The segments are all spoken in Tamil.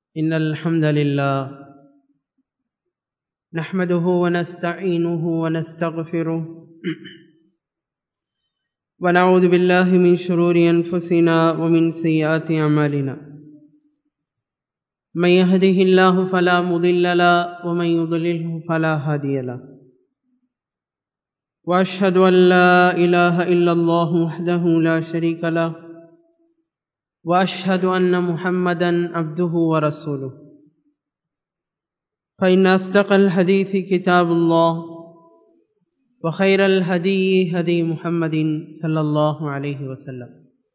إن الحمد لله نحمده ونستعينه ونستغفره ونعوذ بالله من شرور أنفسنا ومن سيئات أعمالنا من يهده الله فلا مضل له ومن يضلله فلا هادي له وأشهد أن لا إله إلا الله وحده لا شريك له واشهد ان محمدا عبده ورسوله فان اصدق الحديث كتاب الله وخير الهدي هدي محمد صلى الله عليه وسلم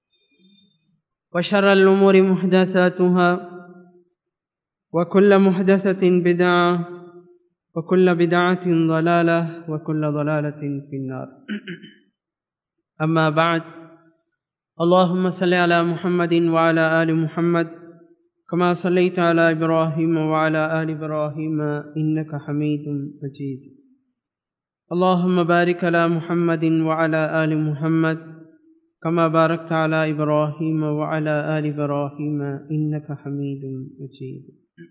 وشر الامور محدثاتها وكل محدثه بدعه وكل بدعه ضلاله وكل ضلاله في النار اما بعد اللهم صل على محمد وعلى آل محمد كما صليت على إبراهيم وعلى آل إبراهيم إنك حميد مجيد اللهم بارك على محمد وعلى آل محمد كما باركت على إبراهيم وعلى آل إبراهيم إنك حميد مجيد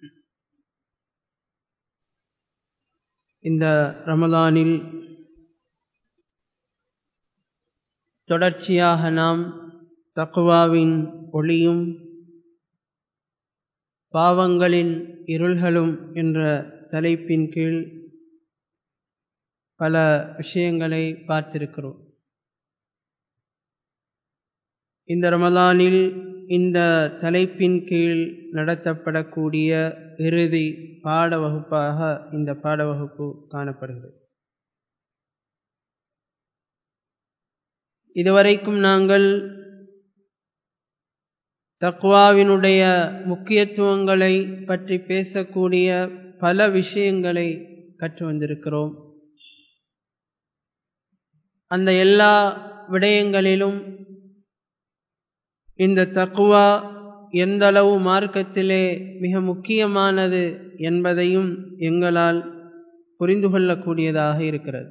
இந்த ரமலானில் தொடர்ச்சியாக நாம் தக்குவாவின் ஒளியும் பாவங்களின் இருள்களும் என்ற தலைப்பின் கீழ் பல விஷயங்களை பார்த்திருக்கிறோம் இந்த ரமலானில் இந்த தலைப்பின் கீழ் நடத்தப்படக்கூடிய இறுதி பாட வகுப்பாக இந்த பாட வகுப்பு காணப்படுகிறது இதுவரைக்கும் நாங்கள் தக்வாவினுடைய முக்கியத்துவங்களை பற்றி பேசக்கூடிய பல விஷயங்களை கற்று வந்திருக்கிறோம் அந்த எல்லா விடயங்களிலும் இந்த தக்குவா எந்த அளவு மார்க்கத்திலே மிக முக்கியமானது என்பதையும் எங்களால் புரிந்து கொள்ளக்கூடியதாக இருக்கிறது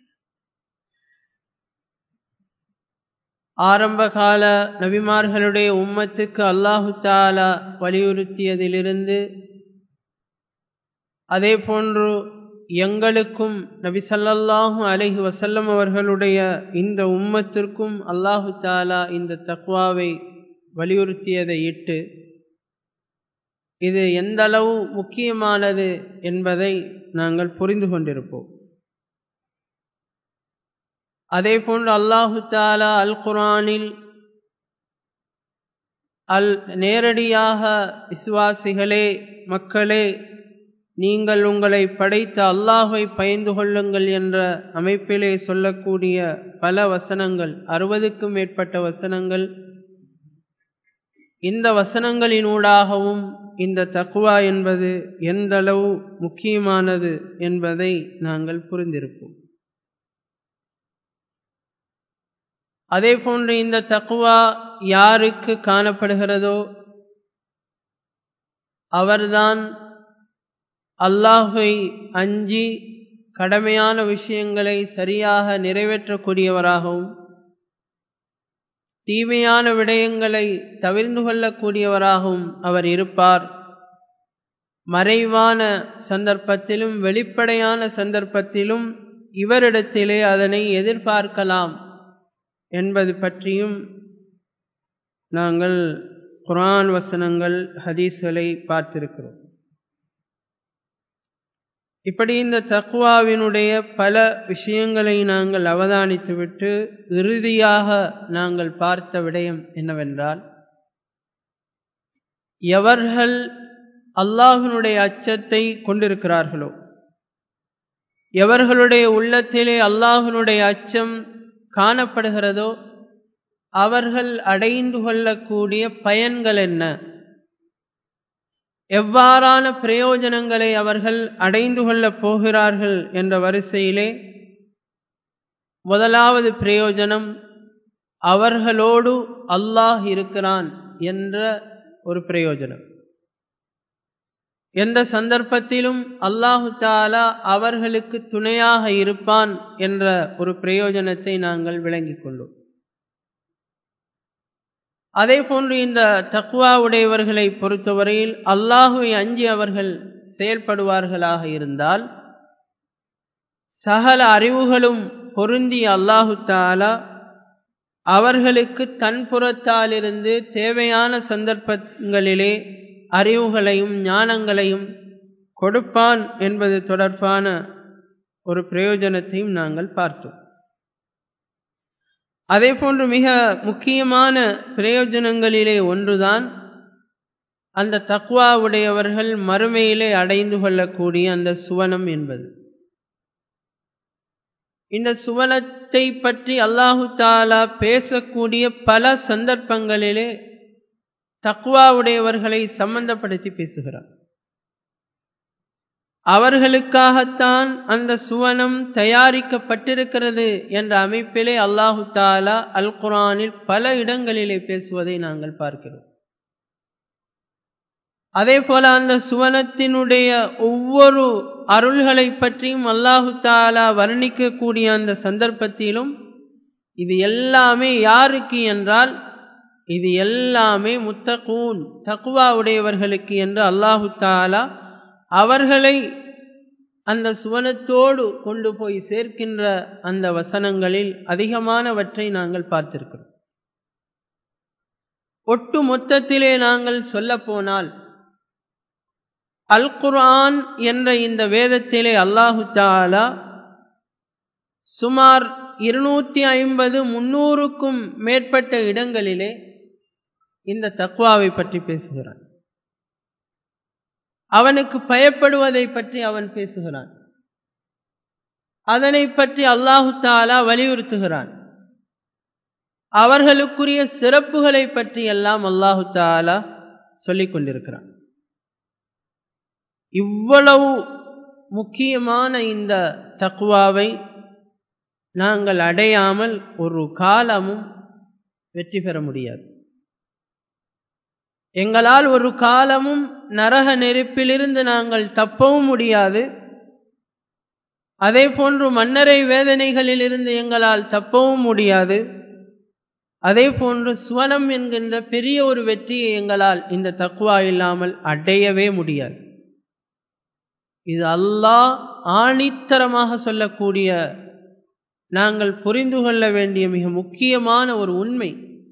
ஆரம்பகால நபிமார்களுடைய உம்மத்துக்கு அல்லாஹு தாலா வலியுறுத்தியதிலிருந்து அதே போன்று எங்களுக்கும் நபி சல்லல்லாஹு அலஹி வசல்லம் அவர்களுடைய இந்த உம்மத்திற்கும் அல்லாஹு தாலா இந்த தக்வாவை வலியுறுத்தியதை இட்டு இது எந்த அளவு முக்கியமானது என்பதை நாங்கள் புரிந்து கொண்டிருப்போம் அதே போன்று அல்லாஹு தாலா அல் குரானில் அல் நேரடியாக விசுவாசிகளே மக்களே நீங்கள் உங்களை படைத்த அல்லாஹை பயந்து கொள்ளுங்கள் என்ற அமைப்பிலே சொல்லக்கூடிய பல வசனங்கள் அறுபதுக்கும் மேற்பட்ட வசனங்கள் இந்த வசனங்களினூடாகவும் இந்த தக்குவா என்பது எந்த அளவு முக்கியமானது என்பதை நாங்கள் புரிந்திருப்போம் அதே போன்று இந்த தக்குவா யாருக்கு காணப்படுகிறதோ அவர்தான் அல்லாஹை அஞ்சி கடமையான விஷயங்களை சரியாக நிறைவேற்றக்கூடியவராகவும் தீமையான விடயங்களை தவிர்ந்து கொள்ளக்கூடியவராகவும் அவர் இருப்பார் மறைவான சந்தர்ப்பத்திலும் வெளிப்படையான சந்தர்ப்பத்திலும் இவரிடத்திலே அதனை எதிர்பார்க்கலாம் என்பது பற்றியும் நாங்கள் குரான் வசனங்கள் ஹதீஸ்களை பார்த்திருக்கிறோம் இப்படி இந்த தக்குவாவினுடைய பல விஷயங்களை நாங்கள் அவதானித்துவிட்டு இறுதியாக நாங்கள் பார்த்த விடயம் என்னவென்றால் எவர்கள் அல்லாஹினுடைய அச்சத்தை கொண்டிருக்கிறார்களோ எவர்களுடைய உள்ளத்திலே அல்லாஹினுடைய அச்சம் காணப்படுகிறதோ அவர்கள் அடைந்து கொள்ளக்கூடிய பயன்கள் என்ன எவ்வாறான பிரயோஜனங்களை அவர்கள் அடைந்து கொள்ளப் போகிறார்கள் என்ற வரிசையிலே முதலாவது பிரயோஜனம் அவர்களோடு அல்லாஹ் இருக்கிறான் என்ற ஒரு பிரயோஜனம் எந்த சந்தர்ப்பத்திலும் அல்லாஹு தாலா அவர்களுக்கு துணையாக இருப்பான் என்ற ஒரு பிரயோஜனத்தை நாங்கள் விளங்கிக் கொண்டோம் அதே போன்று இந்த தக்குவா உடையவர்களை பொறுத்தவரையில் அல்லாஹுவை அஞ்சி அவர்கள் செயல்படுவார்களாக இருந்தால் சகல அறிவுகளும் பொருந்திய அல்லாஹு தாலா அவர்களுக்கு தன் புறத்தாலிருந்து தேவையான சந்தர்ப்பங்களிலே அறிவுகளையும் ஞானங்களையும் கொடுப்பான் என்பது தொடர்பான ஒரு பிரயோஜனத்தையும் நாங்கள் பார்த்தோம் அதே போன்று மிக முக்கியமான பிரயோஜனங்களிலே ஒன்றுதான் அந்த தக்வா உடையவர்கள் மறுமையிலே அடைந்து கொள்ளக்கூடிய அந்த சுவனம் என்பது இந்த சுவனத்தை பற்றி அல்லாஹு தாலா பேசக்கூடிய பல சந்தர்ப்பங்களிலே தக்வா உடையவர்களை சம்பந்தப்படுத்தி பேசுகிறார் அவர்களுக்காகத்தான் அந்த சுவனம் தயாரிக்கப்பட்டிருக்கிறது என்ற அமைப்பிலே அல்லாஹு தாலா அல் குரானில் பல இடங்களிலே பேசுவதை நாங்கள் பார்க்கிறோம் அதே போல அந்த சுவனத்தினுடைய ஒவ்வொரு அருள்களை பற்றியும் அல்லாஹு தாலா வர்ணிக்கக்கூடிய அந்த சந்தர்ப்பத்திலும் இது எல்லாமே யாருக்கு என்றால் இது எல்லாமே முத்தகூன் தக்குவா உடையவர்களுக்கு என்று அல்லாஹு தாலா அவர்களை அந்த சுவனத்தோடு கொண்டு போய் சேர்க்கின்ற அந்த வசனங்களில் அதிகமானவற்றை நாங்கள் பார்த்திருக்கிறோம் ஒட்டு மொத்தத்திலே நாங்கள் சொல்ல போனால் அல் குர்ஆன் என்ற இந்த வேதத்திலே அல்லாஹு தாலா சுமார் இருநூத்தி ஐம்பது முன்னூறுக்கும் மேற்பட்ட இடங்களிலே இந்த தக்குவாவை பற்றி பேசுகிறான் அவனுக்கு பயப்படுவதை பற்றி அவன் பேசுகிறான் அதனை பற்றி அல்லாஹு தாலா வலியுறுத்துகிறான் அவர்களுக்குரிய சிறப்புகளை பற்றி எல்லாம் அல்லாஹு தாலா சொல்லிக் கொண்டிருக்கிறான் இவ்வளவு முக்கியமான இந்த தக்குவாவை நாங்கள் அடையாமல் ஒரு காலமும் வெற்றி பெற முடியாது எங்களால் ஒரு காலமும் நரக நெருப்பிலிருந்து நாங்கள் தப்பவும் முடியாது அதே போன்று மன்னரை வேதனைகளிலிருந்து எங்களால் தப்பவும் முடியாது அதே போன்று சுவனம் என்கின்ற பெரிய ஒரு வெற்றியை எங்களால் இந்த தக்குவா இல்லாமல் அடையவே முடியாது இது அல்லாஹ் ஆணித்தரமாக சொல்லக்கூடிய நாங்கள் புரிந்து கொள்ள வேண்டிய மிக முக்கியமான ஒரு உண்மை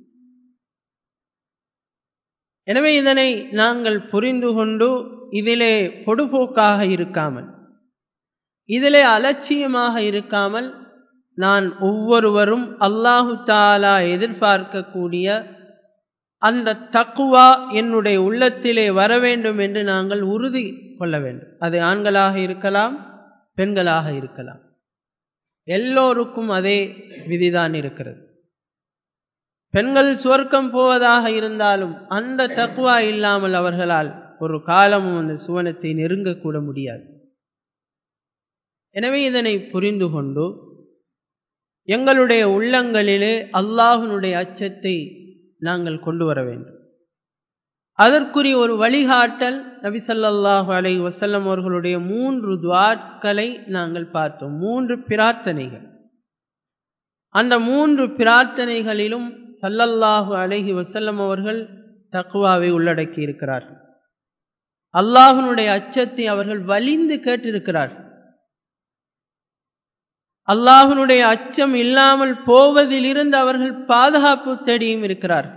எனவே இதனை நாங்கள் புரிந்து கொண்டு இதிலே பொடுபோக்காக இருக்காமல் இதிலே அலட்சியமாக இருக்காமல் நான் ஒவ்வொருவரும் அல்லாஹு தாலா எதிர்பார்க்கக்கூடிய அந்த தக்குவா என்னுடைய உள்ளத்திலே வர வேண்டும் என்று நாங்கள் உறுதி கொள்ள வேண்டும் அது ஆண்களாக இருக்கலாம் பெண்களாக இருக்கலாம் எல்லோருக்கும் அதே விதிதான் இருக்கிறது பெண்கள் சுவர்க்கம் போவதாக இருந்தாலும் அந்த தக்குவா இல்லாமல் அவர்களால் ஒரு காலமும் அந்த சுவனத்தை நெருங்கக்கூட முடியாது எனவே இதனை புரிந்து கொண்டு எங்களுடைய உள்ளங்களிலே அல்லாஹனுடைய அச்சத்தை நாங்கள் கொண்டு வர வேண்டும் அதற்குரிய ஒரு வழிகாட்டல் நபி சல்லாஹு அலை வசல்லம் அவர்களுடைய மூன்று துவாட்களை நாங்கள் பார்த்தோம் மூன்று பிரார்த்தனைகள் அந்த மூன்று பிரார்த்தனைகளிலும் சல்லல்லாஹு அலைஹி வசல்லம் அவர்கள் தக்குவாவை உள்ளடக்கி இருக்கிறார்கள் அல்லாஹனுடைய அச்சத்தை அவர்கள் வலிந்து கேட்டிருக்கிறார்கள் அல்லாஹனுடைய அச்சம் இல்லாமல் போவதிலிருந்து அவர்கள் பாதுகாப்பு தேடியும் இருக்கிறார்கள்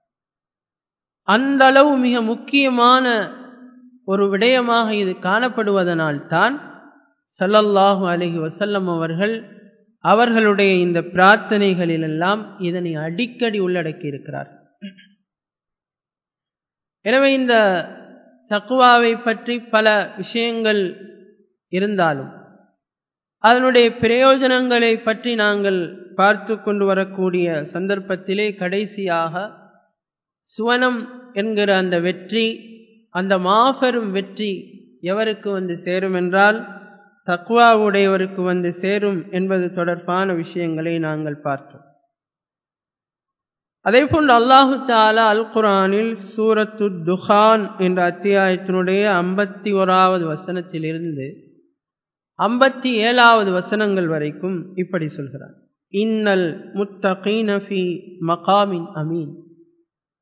அந்த அளவு மிக முக்கியமான ஒரு விடயமாக இது காணப்படுவதனால் தான் சல்லல்லாஹு அலஹி வசல்லம் அவர்கள் அவர்களுடைய இந்த பிரார்த்தனைகளிலெல்லாம் இதனை அடிக்கடி உள்ளடக்கி இருக்கிறார் எனவே இந்த தக்குவாவை பற்றி பல விஷயங்கள் இருந்தாலும் அதனுடைய பிரயோஜனங்களை பற்றி நாங்கள் பார்த்து கொண்டு வரக்கூடிய சந்தர்ப்பத்திலே கடைசியாக சுவனம் என்கிற அந்த வெற்றி அந்த மாபெரும் வெற்றி எவருக்கு வந்து சேரும் என்றால் தக்வா உடையவருக்கு வந்து சேரும் என்பது தொடர்பான விஷயங்களை நாங்கள் பார்த்தோம் அதே போன்று அல்லாஹு தாலா அல் குரானில் சூரத்து துஹான் என்ற அத்தியாயத்தினுடைய ஐம்பத்தி ஓராவது வசனத்திலிருந்து ஐம்பத்தி ஏழாவது வசனங்கள் வரைக்கும் இப்படி சொல்கிறார் இன்னல் முத்தகீனஃபி மகாமின் அமீன்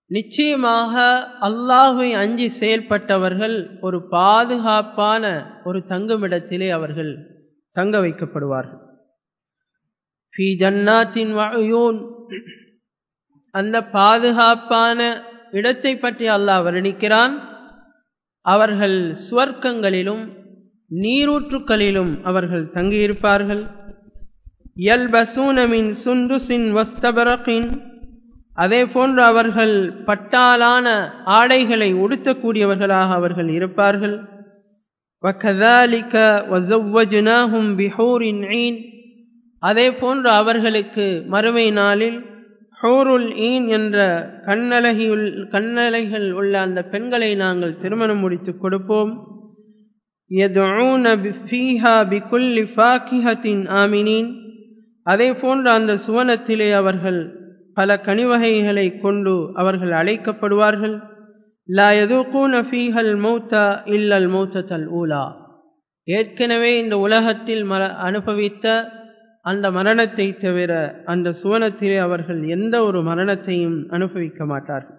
நிச்சயமாக அல்லாஹை அஞ்சி செயல்பட்டவர்கள் ஒரு பாதுகாப்பான ஒரு தங்குமிடத்திலே அவர்கள் தங்க வைக்கப்படுவார்கள் ஃபி ஜன்னாத்தின் வயூன் அந்த பாதுகாப்பான இடத்தை பற்றி அல்லாஹ் வர்ணிக்கிறான் அவர்கள் சுவர்க்கங்களிலும் நீரூற்றுக்களிலும் அவர்கள் தங்கியிருப்பார்கள் யல்பசூனமின் சுண்டுசின் வஸ்தபரகின் அதே போன்று அவர்கள் பட்டாலான ஆடைகளை உடுத்தக்கூடியவர்களாக அவர்கள் இருப்பார்கள் وَكَذَلِكَ وَزَوَّجْنَاهُمْ بِحُورٍ عِينٍ அதே போன்று அவர்களுக்கு மறுமை நாளில் ஹூருல் ஈன் என்ற கண்ணழகியுள் கண்ணழகிகள் உள்ள அந்த பெண்களை நாங்கள் திருமணம் முடித்து கொடுப்போம் يَدْعُونَ فِيهَا بِكُلِّ فَاكِهَةٍ آمِنِينَ அதே போன்று அந்த சுவனத்திலே அவர்கள் பல கனிவகைகளை கொண்டு அவர்கள் அழைக்கப்படுவார்கள் லா எதுக்கூன ஃபீஹல் மௌத்தா இல்லல் மௌத்தல் ஊலா ஏற்கனவே இந்த உலகத்தில் மர அனுபவித்த அந்த மரணத்தை தவிர அந்த சுவனத்திலே அவர்கள் எந்த ஒரு மரணத்தையும் அனுபவிக்க மாட்டார்கள்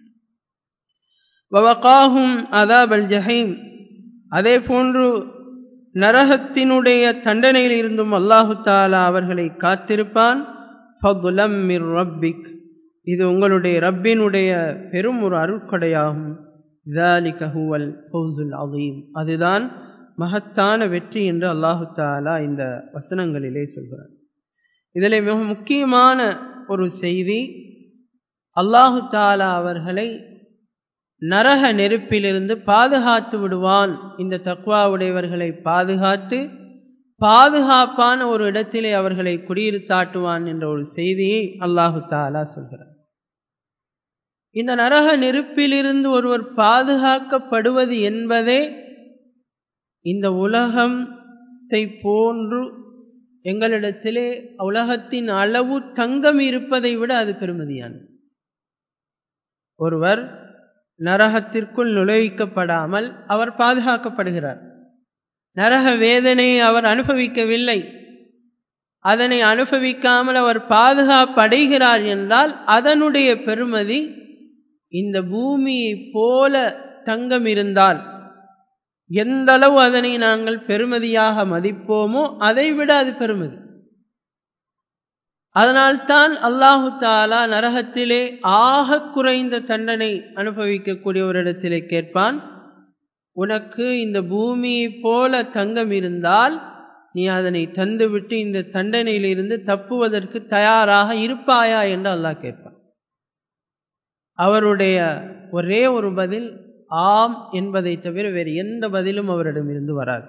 வவகாஹும் அதாபல் ஜஹீம் அதே போன்று நரகத்தினுடைய தண்டனையில் இருந்தும் அல்லாஹு தாலா அவர்களை காத்திருப்பான் ஃபதுலம் மிர் ரப்பிக் இது உங்களுடைய ரப்பினுடைய பெரும் ஒரு அருட்கொடையாகும் ذَلِكَ هُوَ الْفَوْزُ الْعَظِيمُ அதுதான் மகத்தான வெற்றி என்று அல்லாஹு தாலா இந்த வசனங்களிலே சொல்கிறார் இதில் மிக முக்கியமான ஒரு செய்தி அல்லாஹு தாலா அவர்களை நரக நெருப்பிலிருந்து பாதுகாத்து விடுவான் இந்த தக்வா உடையவர்களை பாதுகாத்து பாதுகாப்பான ஒரு இடத்திலே அவர்களை குடியிருத்தாட்டுவான் என்ற ஒரு செய்தியை அல்லாஹு தாலா சொல்கிறார் இந்த நரக நெருப்பிலிருந்து ஒருவர் பாதுகாக்கப்படுவது என்பதே இந்த உலகத்தை போன்று எங்களிடத்திலே உலகத்தின் அளவு தங்கம் இருப்பதை விட அது பெருமதியானது ஒருவர் நரகத்திற்குள் நுழைவிக்கப்படாமல் அவர் பாதுகாக்கப்படுகிறார் நரக வேதனையை அவர் அனுபவிக்கவில்லை அதனை அனுபவிக்காமல் அவர் பாதுகாப்படைகிறார் என்றால் அதனுடைய பெருமதி இந்த பூமியை போல தங்கம் இருந்தால் எந்த அளவு அதனை நாங்கள் பெருமதியாக மதிப்போமோ அதை விட அது பெருமதி அதனால்தான் அல்லாஹு தாலா நரகத்திலே ஆக குறைந்த தண்டனை அனுபவிக்கக்கூடிய ஒரு இடத்திலே கேட்பான் உனக்கு இந்த பூமியை போல தங்கம் இருந்தால் நீ அதனை தந்துவிட்டு இந்த தண்டனையிலிருந்து தப்புவதற்கு தயாராக இருப்பாயா என்று அல்லாஹ் கேட்பான் அவருடைய ஒரே ஒரு பதில் ஆம் என்பதை தவிர வேறு எந்த பதிலும் அவரிடமிருந்து வராது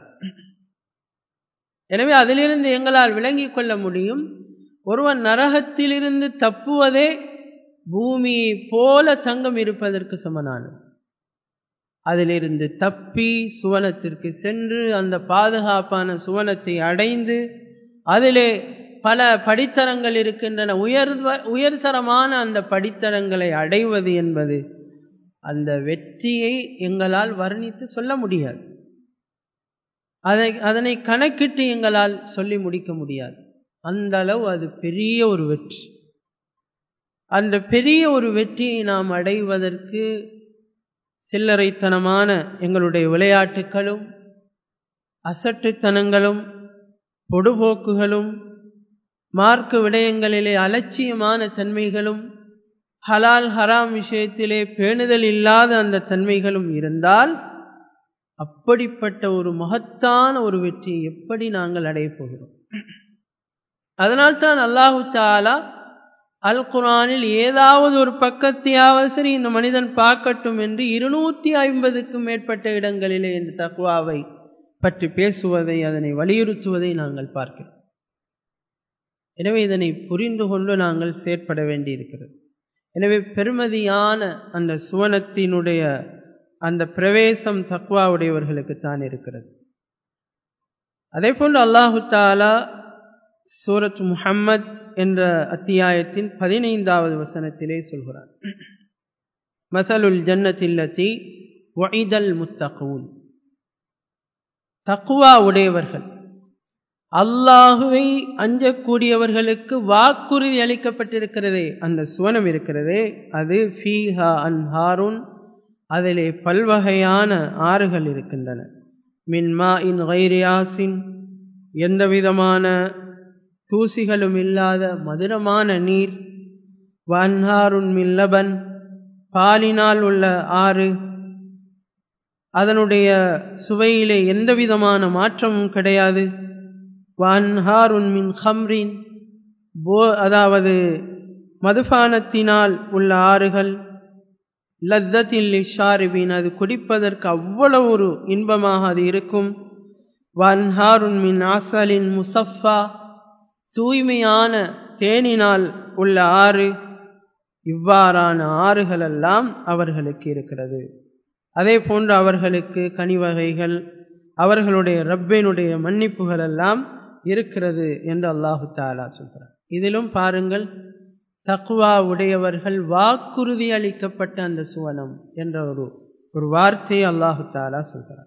எனவே அதிலிருந்து எங்களால் விளங்கிக் கொள்ள முடியும் ஒருவன் நரகத்திலிருந்து தப்புவதே பூமியை போல தங்கம் இருப்பதற்கு சமனானது அதிலிருந்து தப்பி சுவனத்திற்கு சென்று அந்த பாதுகாப்பான சுவனத்தை அடைந்து அதிலே பல படித்தரங்கள் இருக்கின்றன உயர்வ உயர்தரமான அந்த படித்தரங்களை அடைவது என்பது அந்த வெற்றியை எங்களால் வர்ணித்து சொல்ல முடியாது அதை அதனை கணக்கிட்டு எங்களால் சொல்லி முடிக்க முடியாது அந்த அளவு அது பெரிய ஒரு வெற்றி அந்த பெரிய ஒரு வெற்றியை நாம் அடைவதற்கு சில்லறைத்தனமான எங்களுடைய விளையாட்டுகளும் அசட்டுத்தனங்களும் பொடுபோக்குகளும் மார்க்க விடயங்களிலே அலட்சியமான தன்மைகளும் ஹலால் ஹராம் விஷயத்திலே பேணுதல் இல்லாத அந்த தன்மைகளும் இருந்தால் அப்படிப்பட்ட ஒரு மகத்தான ஒரு வெற்றியை எப்படி நாங்கள் அடையப் போகிறோம் அதனால்தான் அல்லாஹு தாலா அல் குரானில் ஏதாவது ஒரு பக்கத்தையாவது சரி இந்த மனிதன் பார்க்கட்டும் என்று இருநூத்தி ஐம்பதுக்கும் மேற்பட்ட இடங்களிலே இந்த தக்குவாவை பற்றி பேசுவதை அதனை வலியுறுத்துவதை நாங்கள் பார்க்கிறோம் எனவே இதனை புரிந்து கொண்டு நாங்கள் செயற்பட வேண்டியிருக்கிறது எனவே பெருமதியான அந்த சுவனத்தினுடைய அந்த பிரவேசம் தக்வாவுடையவர்களுக்கு தான் இருக்கிறது அதே போன்று அல்லாஹு தாலா சூரத் முஹம்மத் என்ற அத்தியாயத்தின் பதினைந்தாவது வசனத்திலே சொல்கிறார் மசலுல் ஜன்னத்தில்லத்தி ஒய்தல் முத்தகூன் தக்குவா உடையவர்கள் அல்லாஹுவை அஞ்சக்கூடியவர்களுக்கு வாக்குறுதி அளிக்கப்பட்டிருக்கிறதே அந்த சுவனம் இருக்கிறதே அது ஃபீஹா அன்ஹாருன் அதிலே பல்வகையான ஆறுகள் இருக்கின்றன மின்மா இன் கைரியாசின் எந்த விதமான தூசிகளும் இல்லாத மதுரமான நீர் வன்ஹாருன் மில்லபன் பாலினால் உள்ள ஆறு அதனுடைய சுவையிலே எந்த விதமான மாற்றமும் கிடையாது வன்ஹாருன் மின் ஹம்ரின் போ அதாவது மதுபானத்தினால் உள்ள ஆறுகள் லத்தத்தில் ஷாரிபின் அது குடிப்பதற்கு அவ்வளவு ஒரு இன்பமாக அது இருக்கும் வன்ஹாருன் மின் ஆசலின் முசஃபா தூய்மையான தேனினால் உள்ள ஆறு இவ்வாறான ஆறுகளெல்லாம் அவர்களுக்கு இருக்கிறது அதே போன்று அவர்களுக்கு கனிவகைகள் அவர்களுடைய ரப்பினுடைய மன்னிப்புகள் எல்லாம் இருக்கிறது என்று அல்லாஹு தாலா சொல்கிறார் இதிலும் பாருங்கள் தக்குவா உடையவர்கள் வாக்குறுதி அளிக்கப்பட்ட அந்த சுவனம் என்ற ஒரு ஒரு வார்த்தையை அல்லாஹு தாலா சொல்கிறார்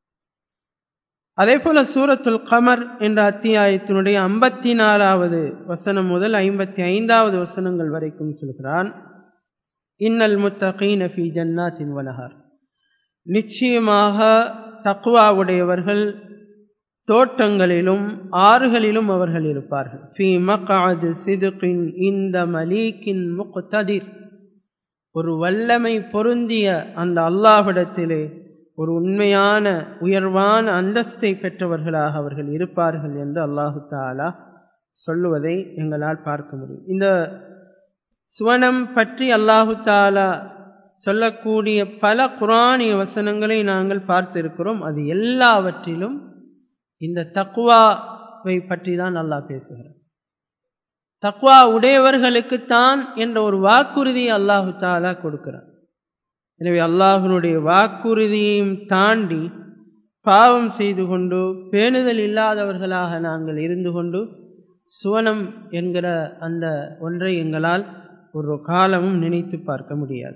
அதே போல சூரத்துல் கமர் என்ற அத்தியாயத்தினுடைய ஐம்பத்தி நாலாவது வசனம் முதல் ஐம்பத்தி ஐந்தாவது வசனங்கள் வரைக்கும் சொல்கிறான் இன்னல் முத்தகீன ஃபி ஜன்னாத்தின் வனஹார் நிச்சயமாக தக்குவாவுடையவர்கள் தோட்டங்களிலும் ஆறுகளிலும் அவர்கள் இருப்பார்கள் ஃபி மகாது சிதுகின் இந்த மலீக்கின் முக்ததிர் ஒரு வல்லமை பொருந்திய அந்த அல்லாஹ்விடத்திலே ஒரு உண்மையான உயர்வான அந்தஸ்தை பெற்றவர்களாக அவர்கள் இருப்பார்கள் என்று அல்லாஹு தாலா சொல்லுவதை எங்களால் பார்க்க முடியும் இந்த சுவனம் பற்றி அல்லாஹு தாலா சொல்லக்கூடிய பல குரானிய வசனங்களை நாங்கள் பார்த்திருக்கிறோம் அது எல்லாவற்றிலும் இந்த தக்குவாவை பற்றி தான் அல்லாஹ் பேசுகிறார் தக்வா உடையவர்களுக்குத்தான் என்ற ஒரு வாக்குறுதியை அல்லாஹு தாலா கொடுக்கிறார் எனவே அல்லாஹனுடைய வாக்குறுதியையும் தாண்டி பாவம் செய்து கொண்டு பேணுதல் இல்லாதவர்களாக நாங்கள் இருந்து கொண்டு சுவனம் என்கிற அந்த ஒன்றை எங்களால் ஒரு காலமும் நினைத்து பார்க்க முடியாது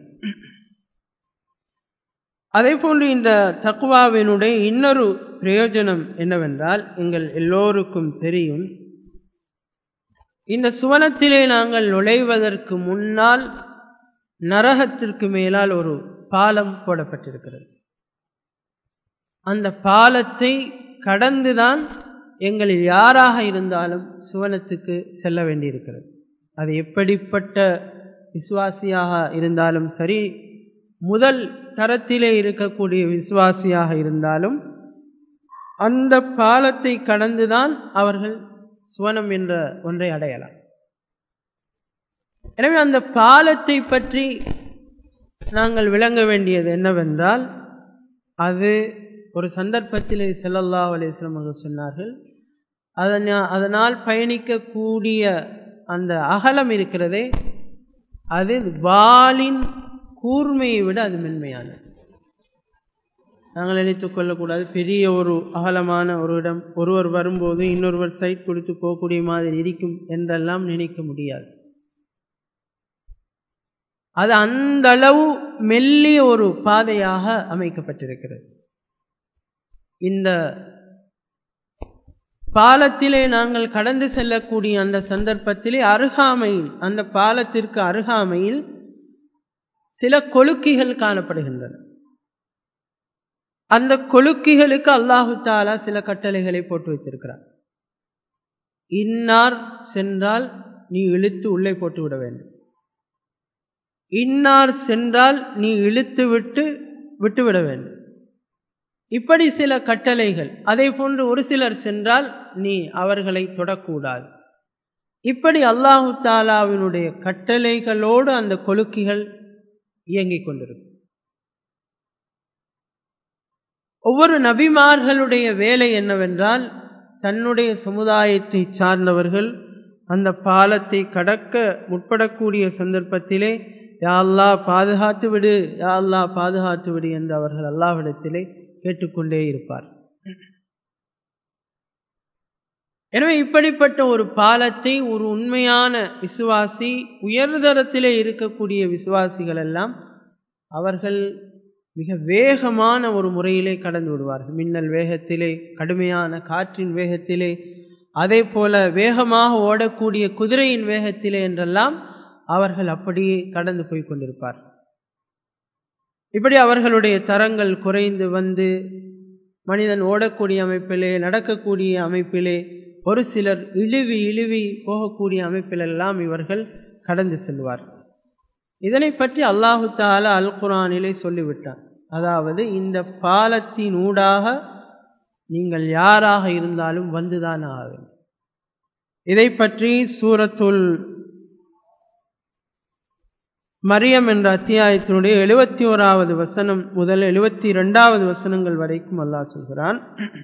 அதே போன்று இந்த தக்குவாவினுடைய இன்னொரு பிரயோஜனம் என்னவென்றால் எங்கள் எல்லோருக்கும் தெரியும் இந்த சுவனத்திலே நாங்கள் நுழைவதற்கு முன்னால் நரகத்திற்கு மேலால் ஒரு பாலம் போடப்பட்டிருக்கிறது அந்த பாலத்தை கடந்துதான் எங்களில் யாராக இருந்தாலும் சுவனத்துக்கு செல்ல வேண்டியிருக்கிறது அது எப்படிப்பட்ட விசுவாசியாக இருந்தாலும் சரி முதல் தரத்திலே இருக்கக்கூடிய விசுவாசியாக இருந்தாலும் அந்த பாலத்தை கடந்துதான் அவர்கள் சுவனம் என்ற ஒன்றை அடையலாம் எனவே அந்த பாலத்தை பற்றி நாங்கள் விளங்க வேண்டியது என்னவென்றால் அது ஒரு சந்தர்ப்பத்திலே செல்லல்லா அலிஸ்லாம் அவர்கள் சொன்னார்கள் அதனால் பயணிக்கக்கூடிய அந்த அகலம் இருக்கிறதே அது வாளின் கூர்மையை விட அது மென்மையானது நாங்கள் நினைத்துக் கொள்ளக்கூடாது பெரிய ஒரு அகலமான ஒரு இடம் ஒருவர் வரும்போது இன்னொருவர் சைட் கொடுத்து போகக்கூடிய மாதிரி இருக்கும் என்றெல்லாம் நினைக்க முடியாது அது அந்த அளவு மெல்லிய ஒரு பாதையாக அமைக்கப்பட்டிருக்கிறது இந்த பாலத்திலே நாங்கள் கடந்து செல்லக்கூடிய அந்த சந்தர்ப்பத்திலே அருகாமையில் அந்த பாலத்திற்கு அருகாமையில் சில கொழுக்கிகள் காணப்படுகின்றன அந்த கொழுக்கிகளுக்கு அல்லாஹு தாலா சில கட்டளைகளை போட்டு வைத்திருக்கிறார் இன்னார் சென்றால் நீ இழுத்து உள்ளே போட்டு விட வேண்டும் இன்னார் சென்றால் நீ இழுத்து விட்டு விட்டுவிட வேண்டும் இப்படி சில கட்டளைகள் அதே போன்று ஒரு சிலர் சென்றால் நீ அவர்களை தொடக்கூடாது இப்படி அல்லாஹு தாலாவினுடைய கட்டளைகளோடு அந்த கொழுக்கிகள் இயங்கிக் கொண்டிருக்கும் ஒவ்வொரு நபிமார்களுடைய வேலை என்னவென்றால் தன்னுடைய சமுதாயத்தை சார்ந்தவர்கள் அந்த பாலத்தை கடக்க முற்படக்கூடிய சந்தர்ப்பத்திலே யா அல்லா பாதுகாத்து விடு யா அல்லா பாதுகாத்து விடு என்று அவர்கள் அல்லாவிடத்திலே கேட்டுக்கொண்டே இருப்பார் எனவே இப்படிப்பட்ட ஒரு பாலத்தை ஒரு உண்மையான விசுவாசி உயர்தரத்திலே இருக்கக்கூடிய விசுவாசிகள் எல்லாம் அவர்கள் மிக வேகமான ஒரு முறையிலே கடந்து விடுவார்கள் மின்னல் வேகத்திலே கடுமையான காற்றின் வேகத்திலே அதே போல வேகமாக ஓடக்கூடிய குதிரையின் வேகத்திலே என்றெல்லாம் அவர்கள் அப்படியே கடந்து போய் கொண்டிருப்பார் இப்படி அவர்களுடைய தரங்கள் குறைந்து வந்து மனிதன் ஓடக்கூடிய அமைப்பிலே நடக்கக்கூடிய அமைப்பிலே ஒரு சிலர் இழுவி இழுவி போகக்கூடிய அமைப்பிலெல்லாம் இவர்கள் கடந்து செல்வார் இதனை பற்றி அல்லாஹு தாலா அல் குரானிலே சொல்லிவிட்டார் அதாவது இந்த பாலத்தின் ஊடாக நீங்கள் யாராக இருந்தாலும் வந்துதான் ஆக வேண்டும் இதை பற்றி சூரத்துல் மரியம் என்ற அத்தியாயத்தினுடைய எழுபத்தி ஓராவது வசனம் முதல் எழுபத்தி இரண்டாவது வசனங்கள் வரைக்கும் அல்லாஹ் சொல்கிறான்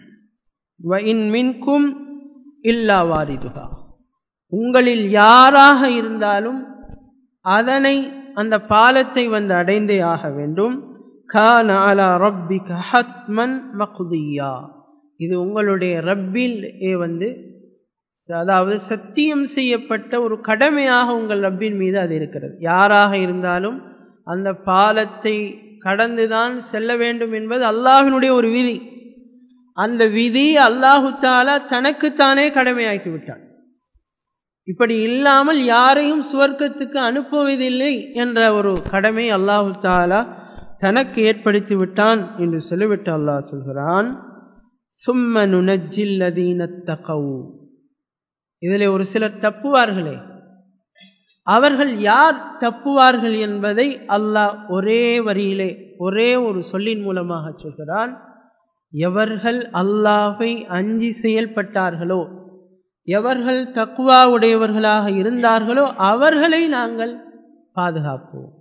மின்கும் இல்லா வாரிதுகா உங்களில் யாராக இருந்தாலும் அதனை அந்த பாலத்தை வந்து அடைந்தே ஆக வேண்டும் கான அலா ரப்பி ஹத்மன் மகுதியா இது உங்களுடைய ரப்பில் வந்து அதாவது சத்தியம் செய்யப்பட்ட ஒரு கடமையாக உங்கள் ரப்பின் மீது அது இருக்கிறது யாராக இருந்தாலும் அந்த பாலத்தை கடந்துதான் செல்ல வேண்டும் என்பது அல்லாஹினுடைய ஒரு விதி அந்த விதி அல்லாஹு தாலா தனக்குத்தானே கடமையாக்கி விட்டான் இப்படி இல்லாமல் யாரையும் சுவர்க்கத்துக்கு அனுப்புவதில்லை என்ற ஒரு கடமை அல்லாஹு தாலா தனக்கு ஏற்படுத்தி விட்டான் என்று சொல்லிவிட்டு அல்லாஹ் சொல்கிறான் சும்ம நுனஜில்லதீனத்தகவு இதில் ஒரு சிலர் தப்புவார்களே அவர்கள் யார் தப்புவார்கள் என்பதை அல்லாஹ் ஒரே வரியிலே ஒரே ஒரு சொல்லின் மூலமாக சொல்கிறான் எவர்கள் அல்லாஹை அஞ்சி செயல்பட்டார்களோ எவர்கள் தக்குவா உடையவர்களாக இருந்தார்களோ அவர்களை நாங்கள் பாதுகாப்போம்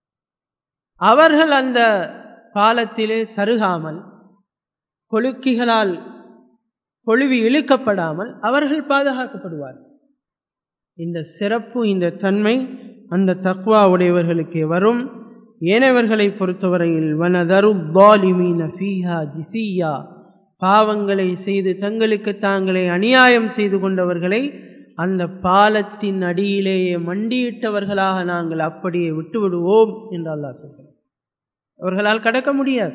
அவர்கள் அந்த பாலத்திலே சருகாமல் கொழுக்கிகளால் கொழுவி இழுக்கப்படாமல் அவர்கள் பாதுகாக்கப்படுவார்கள் இந்த சிறப்பு இந்த தன்மை அந்த தக்வா உடையவர்களுக்கே வரும் ஏனையவர்களை பொறுத்தவரையில் வனதரு பாலிமீன ஃபீஹா ஜிசியா பாவங்களை செய்து தங்களுக்கு தாங்களே அநியாயம் செய்து கொண்டவர்களை அந்த பாலத்தின் அடியிலேயே மண்டியிட்டவர்களாக நாங்கள் அப்படியே விட்டு விடுவோம் என்று அல்லாஹ் சொல்கிறார் அவர்களால் கடக்க முடியாது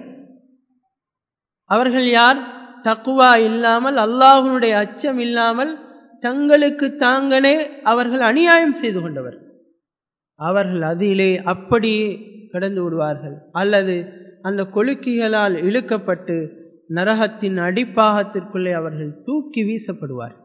அவர்கள் யார் தக்குவா இல்லாமல் அல்லாஹனுடைய அச்சம் இல்லாமல் தங்களுக்கு தாங்களே அவர்கள் அநியாயம் செய்து கொண்டவர் அவர்கள் அதிலே அப்படியே கடந்து விடுவார்கள் அல்லது அந்த கொழுக்கிகளால் இழுக்கப்பட்டு நரகத்தின் அடிப்பாகத்திற்குள்ளே அவர்கள் தூக்கி வீசப்படுவார்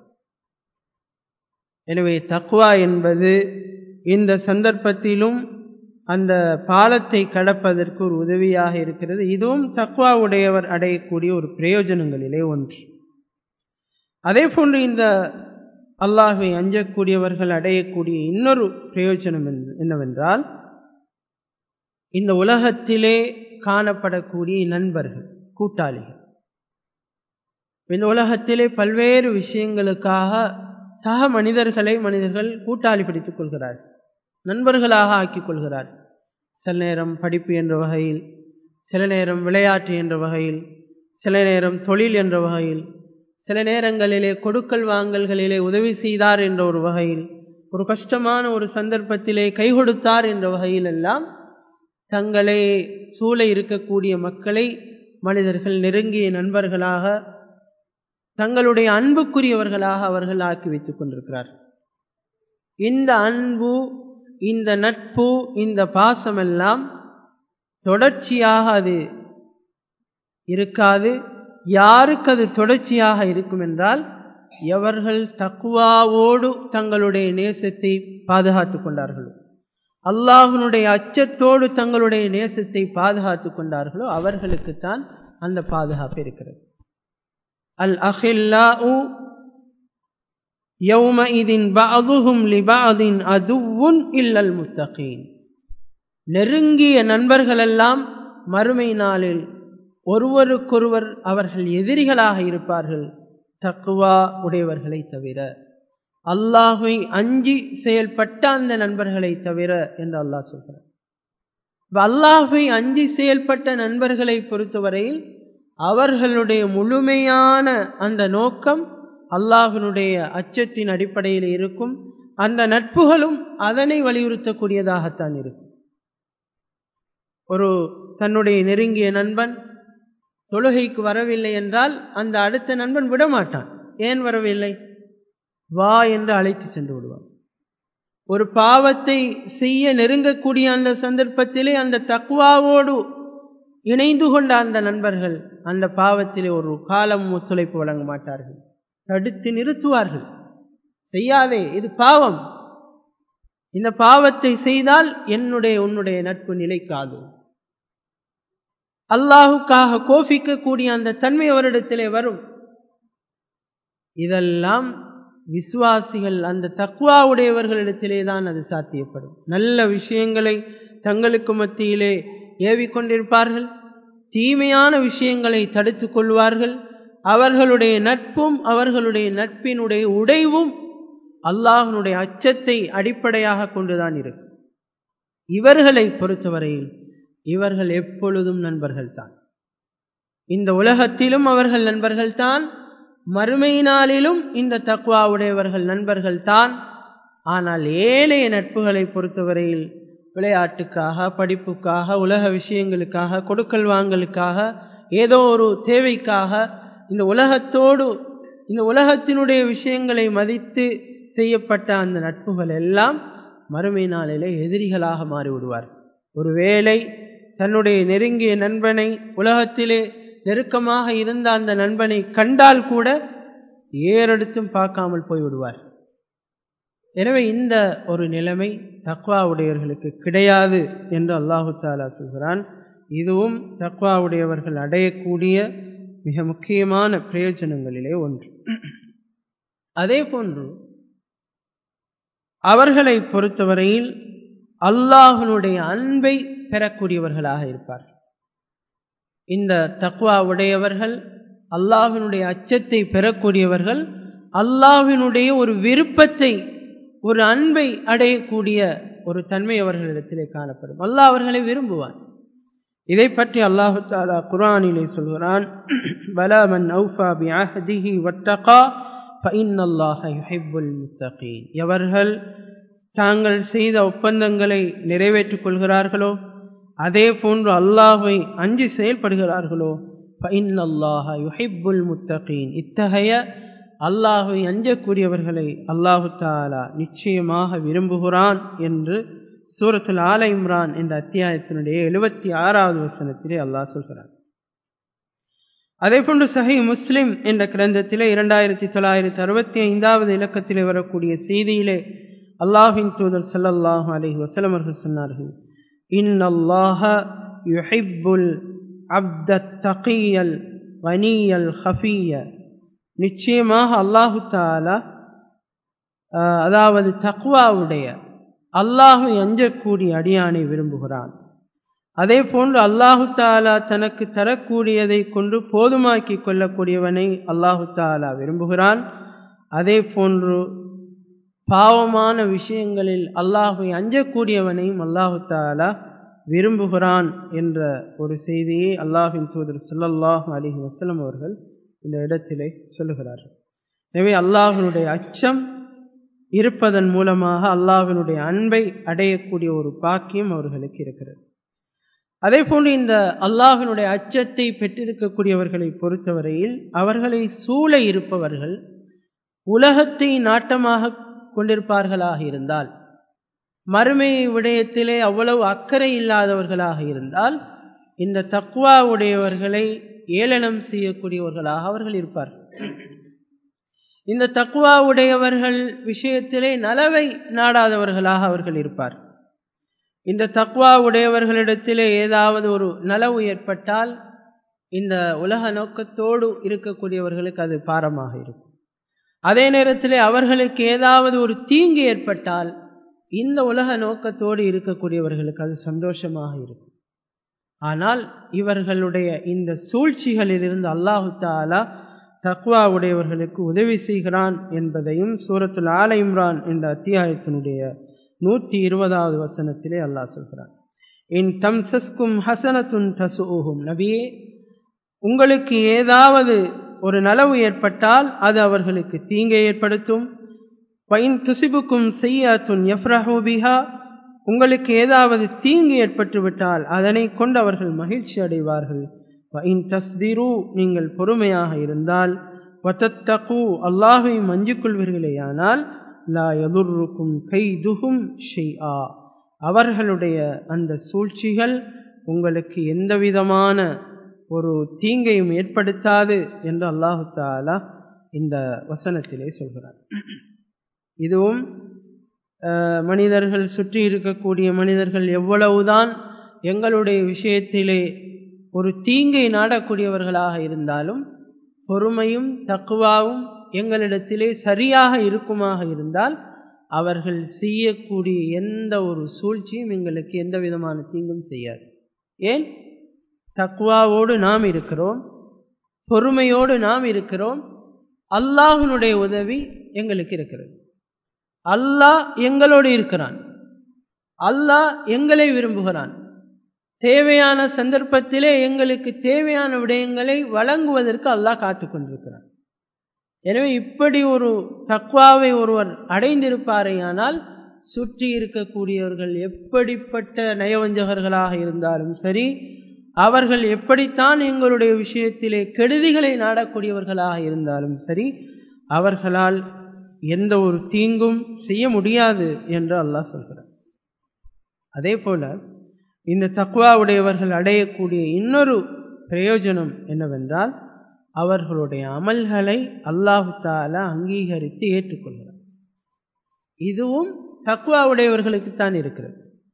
எனவே தக்குவா என்பது இந்த சந்தர்ப்பத்திலும் அந்த பாலத்தை கடப்பதற்கு ஒரு உதவியாக இருக்கிறது இதுவும் தக்வா உடையவர் அடையக்கூடிய ஒரு பிரயோஜனங்களிலே ஒன்று அதே போன்று இந்த அல்லாஹை அஞ்சக்கூடியவர்கள் அடையக்கூடிய இன்னொரு பிரயோஜனம் என்னவென்றால் இந்த உலகத்திலே காணப்படக்கூடிய நண்பர்கள் கூட்டாளிகள் இந்த உலகத்திலே பல்வேறு விஷயங்களுக்காக சக மனிதர்களை மனிதர்கள் கூட்டாளி பிடித்துக் கொள்கிறார்கள் நண்பர்களாக ஆக்கிக் கொள்கிறார் சில நேரம் படிப்பு என்ற வகையில் சில நேரம் விளையாட்டு என்ற வகையில் சில நேரம் தொழில் என்ற வகையில் சில நேரங்களிலே கொடுக்கல் வாங்கல்களிலே உதவி செய்தார் என்ற ஒரு வகையில் ஒரு கஷ்டமான ஒரு சந்தர்ப்பத்திலே கை கொடுத்தார் என்ற வகையில் எல்லாம் தங்களை சூழ இருக்கக்கூடிய மக்களை மனிதர்கள் நெருங்கிய நண்பர்களாக தங்களுடைய அன்புக்குரியவர்களாக அவர்கள் ஆக்கி வைத்துக் கொண்டிருக்கிறார் இந்த அன்பு இந்த நட்பு இந்த பாசமெல்லாம் தொடர்ச்சியாக அது இருக்காது யாருக்கு அது தொடர்ச்சியாக இருக்கும் என்றால் எவர்கள் தக்குவாவோடு தங்களுடைய நேசத்தை பாதுகாத்து கொண்டார்களோ அல்லாஹனுடைய அச்சத்தோடு தங்களுடைய நேசத்தை பாதுகாத்து கொண்டார்களோ அவர்களுக்குத்தான் அந்த பாதுகாப்பு இருக்கிறது அல் அஹில்லா யௌமஇதின் பஅதுஹும் லிபஅதின் அதுவுன் இல்லல் முத்தகீன் நெருங்கிய நண்பர்களெல்லாம் மறுமை நாளில் ஒருவருக்கொருவர் அவர்கள் எதிரிகளாக இருப்பார்கள் தக்குவா உடையவர்களை தவிர அல்லாஹை அஞ்சி செயல்பட்ட அந்த நண்பர்களை தவிர என்று அல்லாஹ் சொல்கிறார் அல்லாஹை அஞ்சி செயல்பட்ட நண்பர்களை பொறுத்தவரையில் அவர்களுடைய முழுமையான அந்த நோக்கம் அல்லாஹினுடைய அச்சத்தின் அடிப்படையில் இருக்கும் அந்த நட்புகளும் அதனை வலியுறுத்தக்கூடியதாகத்தான் இருக்கும் ஒரு தன்னுடைய நெருங்கிய நண்பன் தொழுகைக்கு வரவில்லை என்றால் அந்த அடுத்த நண்பன் விடமாட்டான் ஏன் வரவில்லை வா என்று அழைத்து சென்று விடுவார் ஒரு பாவத்தை செய்ய நெருங்கக்கூடிய அந்த சந்தர்ப்பத்திலே அந்த தக்குவாவோடு இணைந்து கொண்ட அந்த நண்பர்கள் அந்த பாவத்திலே ஒரு காலம் ஒத்துழைப்பு வழங்க மாட்டார்கள் தடுத்து நிறுத்துவார்கள் செய்யாதே இது பாவம் இந்த பாவத்தை செய்தால் என்னுடைய உன்னுடைய நட்பு நிலைக்காது அல்லாஹுக்காக கோபிக்கக்கூடிய அந்த தன்மை அவரிடத்திலே வரும் இதெல்லாம் விசுவாசிகள் அந்த தக்குவா உடையவர்களிடத்திலே தான் அது சாத்தியப்படும் நல்ல விஷயங்களை தங்களுக்கு மத்தியிலே ஏவிக்கொண்டிருப்பார்கள் தீமையான விஷயங்களை தடுத்து கொள்வார்கள் அவர்களுடைய நட்பும் அவர்களுடைய நட்பினுடைய உடைவும் அல்லாஹனுடைய அச்சத்தை அடிப்படையாக கொண்டுதான் இருக்கும் இவர்களை பொறுத்தவரையில் இவர்கள் எப்பொழுதும் நண்பர்கள்தான் இந்த உலகத்திலும் அவர்கள் நண்பர்கள்தான் மறுமையினாலிலும் இந்த தக்குவா உடையவர்கள் நண்பர்கள்தான் ஆனால் ஏனைய நட்புகளை பொறுத்தவரையில் விளையாட்டுக்காக படிப்புக்காக உலக விஷயங்களுக்காக கொடுக்கல் வாங்கலுக்காக ஏதோ ஒரு தேவைக்காக இந்த உலகத்தோடு இந்த உலகத்தினுடைய விஷயங்களை மதித்து செய்யப்பட்ட அந்த நட்புகள் எல்லாம் மறுமை நாளிலே எதிரிகளாக மாறிவிடுவார் ஒருவேளை தன்னுடைய நெருங்கிய நண்பனை உலகத்திலே நெருக்கமாக இருந்த அந்த நண்பனை கண்டால் கூட ஏறெடுத்தும் பார்க்காமல் போய்விடுவார் எனவே இந்த ஒரு நிலைமை தக்வா உடையவர்களுக்கு கிடையாது என்று அல்லாஹு தாலா சொல்கிறான் இதுவும் தக்வா உடையவர்கள் அடையக்கூடிய மிக முக்கியமான பிரயோஜனங்களிலே ஒன்று அதே போன்று அவர்களை பொறுத்தவரையில் அல்லாஹனுடைய அன்பை பெறக்கூடியவர்களாக இருப்பார் இந்த தக்வா உடையவர்கள் அல்லாஹினுடைய அச்சத்தை பெறக்கூடியவர்கள் அல்லாஹினுடைய ஒரு விருப்பத்தை ஒரு அன்பை அடையக்கூடிய ஒரு தன்மை அவர்களிடத்திலே காணப்படும் அல்லாஹ் அவர்களை விரும்புவான் இதை பற்றி அல்லாஹு தாலா குரானிலே சொல்கிறான் பலமன் அவுஃபா பி அஹதிஹி வட்டகா ஃபஇன் அல்லாஹ யுஹிப்புல் முத்தகீன் எவர்கள் தாங்கள் செய்த ஒப்பந்தங்களை நிறைவேற்றிக் கொள்கிறார்களோ அதே போன்று அல்லாஹை அஞ்சி செயல்படுகிறார்களோ ஃபஇன் அல்லாஹ யுஹிப்புல் முத்தகீன் இத்தகைய அல்லாஹை அஞ்சக்கூடியவர்களை அல்லாஹு தாலா நிச்சயமாக விரும்புகிறான் என்று சூரத்துல் ஆல இம்ரான் என்ற அத்தியாயத்தினுடைய எழுபத்தி ஆறாவது வசனத்திலே அல்லாஹ் சொல்கிறான் அதே போன்று சஹி முஸ்லிம் என்ற கிரந்தத்திலே இரண்டாயிரத்தி தொள்ளாயிரத்தி அறுபத்தி ஐந்தாவது இலக்கத்திலே வரக்கூடிய செய்தியிலே அல்லாஹின் தூதர் சல்லல்லாஹு அலஹி வசலம் அவர்கள் சொன்னார்கள் இன் அல்லாஹ யுஹிப்புல் அப்த தகியல் வனியல் ஹஃபிய நிச்சயமாக அல்லாஹு தாலா அதாவது தக்வாவுடைய அல்லாஹை அஞ்சக்கூடிய அடியானை விரும்புகிறான் அதே போன்று அல்லாஹு தாலா தனக்கு தரக்கூடியதை கொண்டு போதுமாக்கி கொள்ளக்கூடியவனை அல்லாஹு தாலா விரும்புகிறான் அதே போன்று பாவமான விஷயங்களில் அல்லாஹை அஞ்சக்கூடியவனையும் அல்லாஹு தாலா விரும்புகிறான் என்ற ஒரு செய்தியை அல்லாஹின் தூதர் சொல்லல்லாஹு அலிஹி வசலம் அவர்கள் இந்த இடத்திலே சொல்லுகிறார்கள் எனவே அல்லாஹினுடைய அச்சம் இருப்பதன் மூலமாக அல்லாஹினுடைய அன்பை அடையக்கூடிய ஒரு பாக்கியம் அவர்களுக்கு இருக்கிறது அதே போன்று இந்த அல்லாஹினுடைய அச்சத்தை பெற்றிருக்கக்கூடியவர்களை பொறுத்தவரையில் அவர்களை சூழ இருப்பவர்கள் உலகத்தை நாட்டமாக கொண்டிருப்பார்களாக இருந்தால் மறுமை விடயத்திலே அவ்வளவு அக்கறை இல்லாதவர்களாக இருந்தால் இந்த தக்குவா உடையவர்களை ஏளனம் செய்யக்கூடியவர்களாக அவர்கள் இருப்பார் இந்த தக்குவா உடையவர்கள் விஷயத்திலே நலவை நாடாதவர்களாக அவர்கள் இருப்பார் இந்த தக்குவா உடையவர்களிடத்திலே ஏதாவது ஒரு நலவு ஏற்பட்டால் இந்த உலக நோக்கத்தோடு இருக்கக்கூடியவர்களுக்கு அது பாரமாக இருக்கும் அதே நேரத்திலே அவர்களுக்கு ஏதாவது ஒரு தீங்கு ஏற்பட்டால் இந்த உலக நோக்கத்தோடு இருக்கக்கூடியவர்களுக்கு அது சந்தோஷமாக இருக்கும் ஆனால் இவர்களுடைய இந்த சூழ்ச்சிகளிலிருந்து அல்லாஹு தாலா தக்வா உடையவர்களுக்கு உதவி செய்கிறான் என்பதையும் சூரத்துல் ஆல இம்ரான் என்ற அத்தியாயத்தினுடைய நூற்றி இருபதாவது வசனத்திலே அல்லாஹ் சொல்கிறான் இன் தம் சஸ்கும் ஹசனத்துன் தசுகும் நபியே உங்களுக்கு ஏதாவது ஒரு நலவு ஏற்பட்டால் அது அவர்களுக்கு தீங்கை ஏற்படுத்தும் பைன் துசிபுக்கும் செய்யாத்துன் எஃப்ரஹூபிஹா உங்களுக்கு ஏதாவது தீங்கு ஏற்பட்டு விட்டால் அதனை கொண்டு அவர்கள் மகிழ்ச்சி அடைவார்கள் இன் தஸ்பிரு நீங்கள் பொறுமையாக இருந்தால் வத்தத்தகு அல்லாஹை மஞ்சிக் கொள்வீர்களேயானால் லா எதுருக்கும் கைதுகும் ஷெய்ஆ அவர்களுடைய அந்த சூழ்ச்சிகள் உங்களுக்கு எந்த விதமான ஒரு தீங்கையும் ஏற்படுத்தாது என்று அல்லாஹு தாலா இந்த வசனத்திலே சொல்கிறார் இதுவும் மனிதர்கள் சுற்றி இருக்கக்கூடிய மனிதர்கள் எவ்வளவுதான் எங்களுடைய விஷயத்திலே ஒரு தீங்கை நாடக்கூடியவர்களாக இருந்தாலும் பொறுமையும் தக்குவாவும் எங்களிடத்திலே சரியாக இருக்குமாக இருந்தால் அவர்கள் செய்யக்கூடிய எந்த ஒரு சூழ்ச்சியும் எங்களுக்கு எந்த விதமான தீங்கும் செய்யாது ஏன் தக்குவாவோடு நாம் இருக்கிறோம் பொறுமையோடு நாம் இருக்கிறோம் அல்லாஹினுடைய உதவி எங்களுக்கு இருக்கிறது அல்லாஹ் எங்களோடு இருக்கிறான் அல்லாஹ் எங்களை விரும்புகிறான் தேவையான சந்தர்ப்பத்திலே எங்களுக்கு தேவையான விடயங்களை வழங்குவதற்கு அல்லாஹ் காத்து கொண்டிருக்கிறான் எனவே இப்படி ஒரு தக்வாவை ஒருவர் அடைந்திருப்பாரேயானால் சுற்றி இருக்கக்கூடியவர்கள் எப்படிப்பட்ட நயவஞ்சகர்களாக இருந்தாலும் சரி அவர்கள் எப்படித்தான் எங்களுடைய விஷயத்திலே கெடுதிகளை நாடக்கூடியவர்களாக இருந்தாலும் சரி அவர்களால் எந்த ஒரு தீங்கும் செய்ய முடியாது என்று அல்லாஹ் சொல்கிறார் அதே போல இந்த தக்குவா உடையவர்கள் அடையக்கூடிய இன்னொரு பிரயோஜனம் என்னவென்றால் அவர்களுடைய அமல்களை அல்லாஹு தாலா அங்கீகரித்து ஏற்றுக்கொள்கிறார் இதுவும் தக்குவா உடையவர்களுக்குத்தான் இருக்கிறது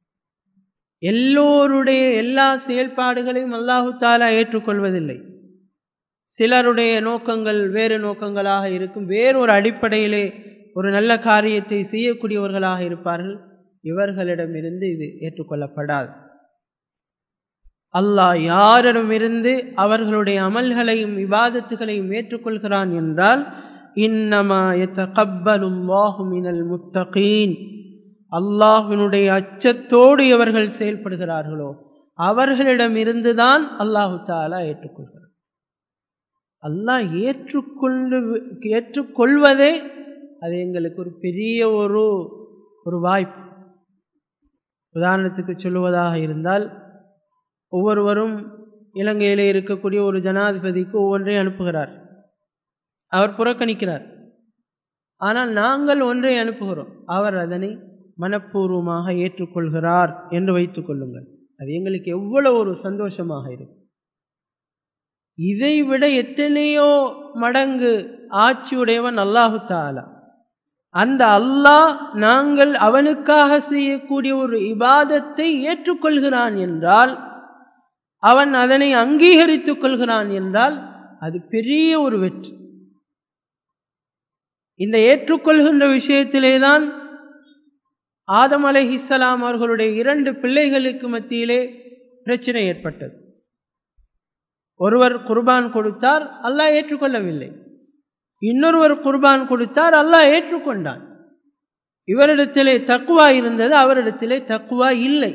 எல்லோருடைய எல்லா செயல்பாடுகளையும் அல்லாஹு தாலா ஏற்றுக்கொள்வதில்லை சிலருடைய நோக்கங்கள் வேறு நோக்கங்களாக இருக்கும் வேறொரு அடிப்படையிலே ஒரு நல்ல காரியத்தை செய்யக்கூடியவர்களாக இருப்பார்கள் இவர்களிடமிருந்து இது ஏற்றுக்கொள்ளப்படாது அல்லாஹ் யாரிடமிருந்து அவர்களுடைய அமல்களையும் விவாதத்துகளையும் ஏற்றுக்கொள்கிறான் என்றால் இன்னமா எத்தகப்பலுல்லாஹு மினல் முத்தகீன் அல்லாஹினுடைய அச்சத்தோடு இவர்கள் செயல்படுகிறார்களோ அவர்களிடமிருந்துதான் அல்லாஹு தாலா ஏற்றுக்கொள்கிறார் அல்லாஹ் ஏற்றுக்கொண்டு ஏற்றுக்கொள்வதே அது எங்களுக்கு ஒரு பெரிய ஒரு ஒரு வாய்ப்பு உதாரணத்துக்கு சொல்லுவதாக இருந்தால் ஒவ்வொருவரும் இலங்கையிலே இருக்கக்கூடிய ஒரு ஜனாதிபதிக்கு ஒவ்வொன்றை அனுப்புகிறார் அவர் புறக்கணிக்கிறார் ஆனால் நாங்கள் ஒன்றை அனுப்புகிறோம் அவர் அதனை மனப்பூர்வமாக ஏற்றுக்கொள்கிறார் என்று வைத்துக் கொள்ளுங்கள் அது எங்களுக்கு எவ்வளவு ஒரு சந்தோஷமாக இருக்கும் இதை விட எத்தனையோ மடங்கு ஆட்சியுடையவன் அல்லாஹு தாலா அந்த அல்லாஹ் நாங்கள் அவனுக்காக செய்யக்கூடிய ஒரு இபாதத்தை ஏற்றுக்கொள்கிறான் என்றால் அவன் அதனை அங்கீகரித்துக் கொள்கிறான் என்றால் அது பெரிய ஒரு வெற்றி இந்த ஏற்றுக்கொள்கின்ற விஷயத்திலேதான் ஆதம் அலைஹிஸ்ஸலாம் அவர்களுடைய இரண்டு பிள்ளைகளுக்கு மத்தியிலே பிரச்சனை ஏற்பட்டது ஒருவர் குர்பான் கொடுத்தார் அல்லாஹ் ஏற்றுக்கொள்ளவில்லை இன்னொருவர் குர்பான் கொடுத்தார் அல்லாஹ் ஏற்றுக்கொண்டான் இவரிடத்திலே தக்குவா இருந்தது அவரிடத்திலே தக்குவா இல்லை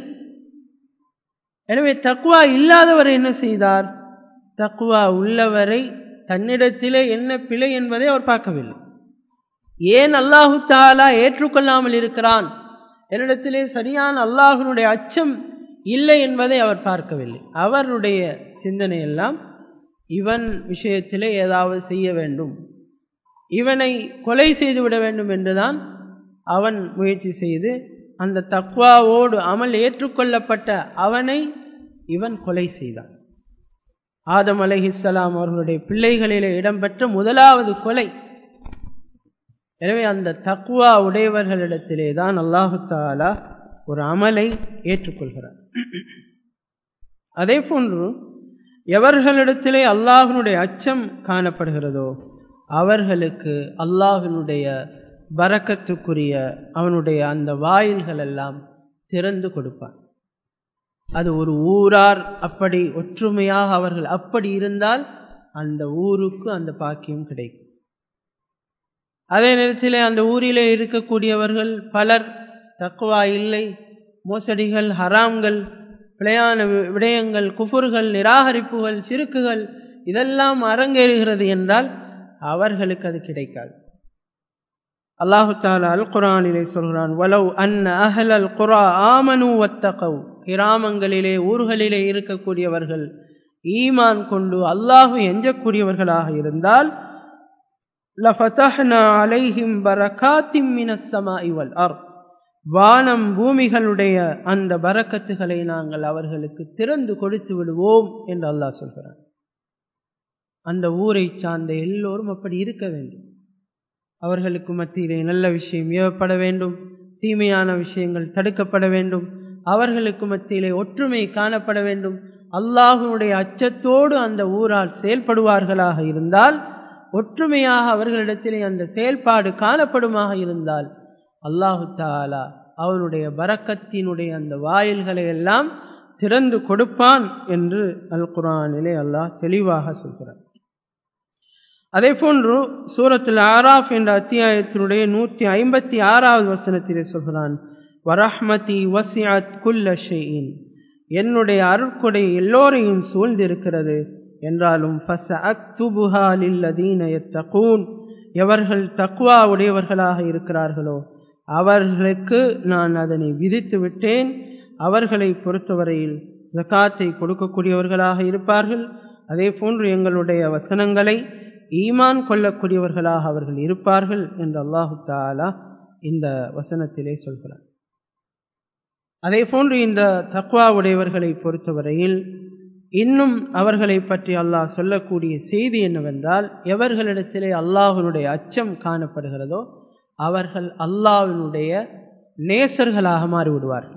எனவே தக்குவா இல்லாதவர் என்ன செய்தார் தக்குவா உள்ளவரை தன்னிடத்திலே என்ன பிழை என்பதை அவர் பார்க்கவில்லை ஏன் அல்லாஹு தாலா ஏற்றுக்கொள்ளாமல் இருக்கிறான் என்னிடத்திலே சரியான அல்லாஹனுடைய அச்சம் இல்லை என்பதை அவர் பார்க்கவில்லை அவருடைய சிந்தனை எல்லாம் இவன் விஷயத்திலே ஏதாவது செய்ய வேண்டும் இவனை கொலை செய்துவிட வேண்டும் என்றுதான் அவன் முயற்சி செய்து அந்த தக்வாவோடு அமல் ஏற்றுக்கொள்ளப்பட்ட அவனை இவன் கொலை செய்தான் ஆதம் அலைஹிஸ்ஸலாம் அவர்களுடைய பிள்ளைகளிலே இடம்பெற்ற முதலாவது கொலை எனவே அந்த தக்குவா உடையவர்களிடத்திலே தான் அல்லாஹு தாலா ஒரு அமலை ஏற்றுக்கொள்கிறார் அதே போன்று எவர்களிடத்திலே அல்லாஹினுடைய அச்சம் காணப்படுகிறதோ அவர்களுக்கு அல்லாஹினுடைய பறக்கத்துக்குரிய அவனுடைய அந்த வாயில்கள் எல்லாம் திறந்து கொடுப்பான் அது ஒரு ஊரார் அப்படி ஒற்றுமையாக அவர்கள் அப்படி இருந்தால் அந்த ஊருக்கு அந்த பாக்கியம் கிடைக்கும் அதே நேரத்தில் அந்த ஊரிலே இருக்கக்கூடியவர்கள் பலர் தக்குவா இல்லை மோசடிகள் ஹராம்கள் பிழையான விடயங்கள் குஃபுர்கள் நிராகரிப்புகள் சிறுக்குகள் இதெல்லாம் அரங்கேறுகிறது என்றால் அவர்களுக்கு அது கிடைக்காது அல்லாஹு தாலா அல் குரானிலே சொல்கிறான் வலவ் அன்ன அஹல் அல் குரா ஆமனு வத்தகவ் கிராமங்களிலே ஊர்களிலே இருக்கக்கூடியவர்கள் ஈமான் கொண்டு அல்லாஹு எஞ்சக்கூடியவர்களாக இருந்தால் லஃபதஹ்னா அலைஹிம் பரகாத்திம் மினஸ் ஸமாஇ வல் அர்த் வானம் பூமிகளுடைய அந்த பரக்கத்துகளை நாங்கள் அவர்களுக்கு திறந்து கொடுத்து விடுவோம் என்று அல்லாஹ் சொல்கிறான் அந்த ஊரை சார்ந்த எல்லோரும் அப்படி இருக்க வேண்டும் அவர்களுக்கு மத்தியிலே நல்ல விஷயம் ஏவப்பட வேண்டும் தீமையான விஷயங்கள் தடுக்கப்பட வேண்டும் அவர்களுக்கு மத்தியிலே ஒற்றுமை காணப்பட வேண்டும் அல்லாஹுடைய அச்சத்தோடு அந்த ஊரால் செயல்படுவார்களாக இருந்தால் ஒற்றுமையாக அவர்களிடத்திலே அந்த செயல்பாடு காணப்படுமாக இருந்தால் அல்லாஹு தாலா அவனுடைய பரக்கத்தினுடைய அந்த வாயில்களை எல்லாம் திறந்து கொடுப்பான் என்று அல் குரானிலே அல்லாஹ் தெளிவாக சொல்கிறார் அதே போன்று சூரத்தில் ஆராஃப் என்ற அத்தியாயத்தினுடைய நூற்றி ஐம்பத்தி ஆறாவது வசனத்திலே சொல்கிறான் வரஹ்மதி வசியாத் குல்ல ஷெயின் என்னுடைய அருட்கொடை எல்லோரையும் சூழ்ந்திருக்கிறது என்றாலும் ஃபச அக்துபுஹா லில்லதீன யத்தகூன் எவர்கள் தக்வா உடையவர்களாக இருக்கிறார்களோ அவர்களுக்கு நான் அதனை விதித்து விட்டேன் அவர்களை பொறுத்தவரையில் ஜகாத்தை கொடுக்கக்கூடியவர்களாக இருப்பார்கள் அதே போன்று எங்களுடைய வசனங்களை ஈமான் கொள்ளக்கூடியவர்களாக அவர்கள் இருப்பார்கள் என்று அல்லாஹு தாலா இந்த வசனத்திலே சொல்கிறார் அதே போன்று இந்த தக்வா உடையவர்களை பொறுத்தவரையில் இன்னும் அவர்களை பற்றி அல்லாஹ் சொல்லக்கூடிய செய்தி என்னவென்றால் எவர்களிடத்திலே அல்லாஹனுடைய அச்சம் காணப்படுகிறதோ அவர்கள் அல்லாஹினுடைய நேசர்களாக மாறிவிடுவார்கள்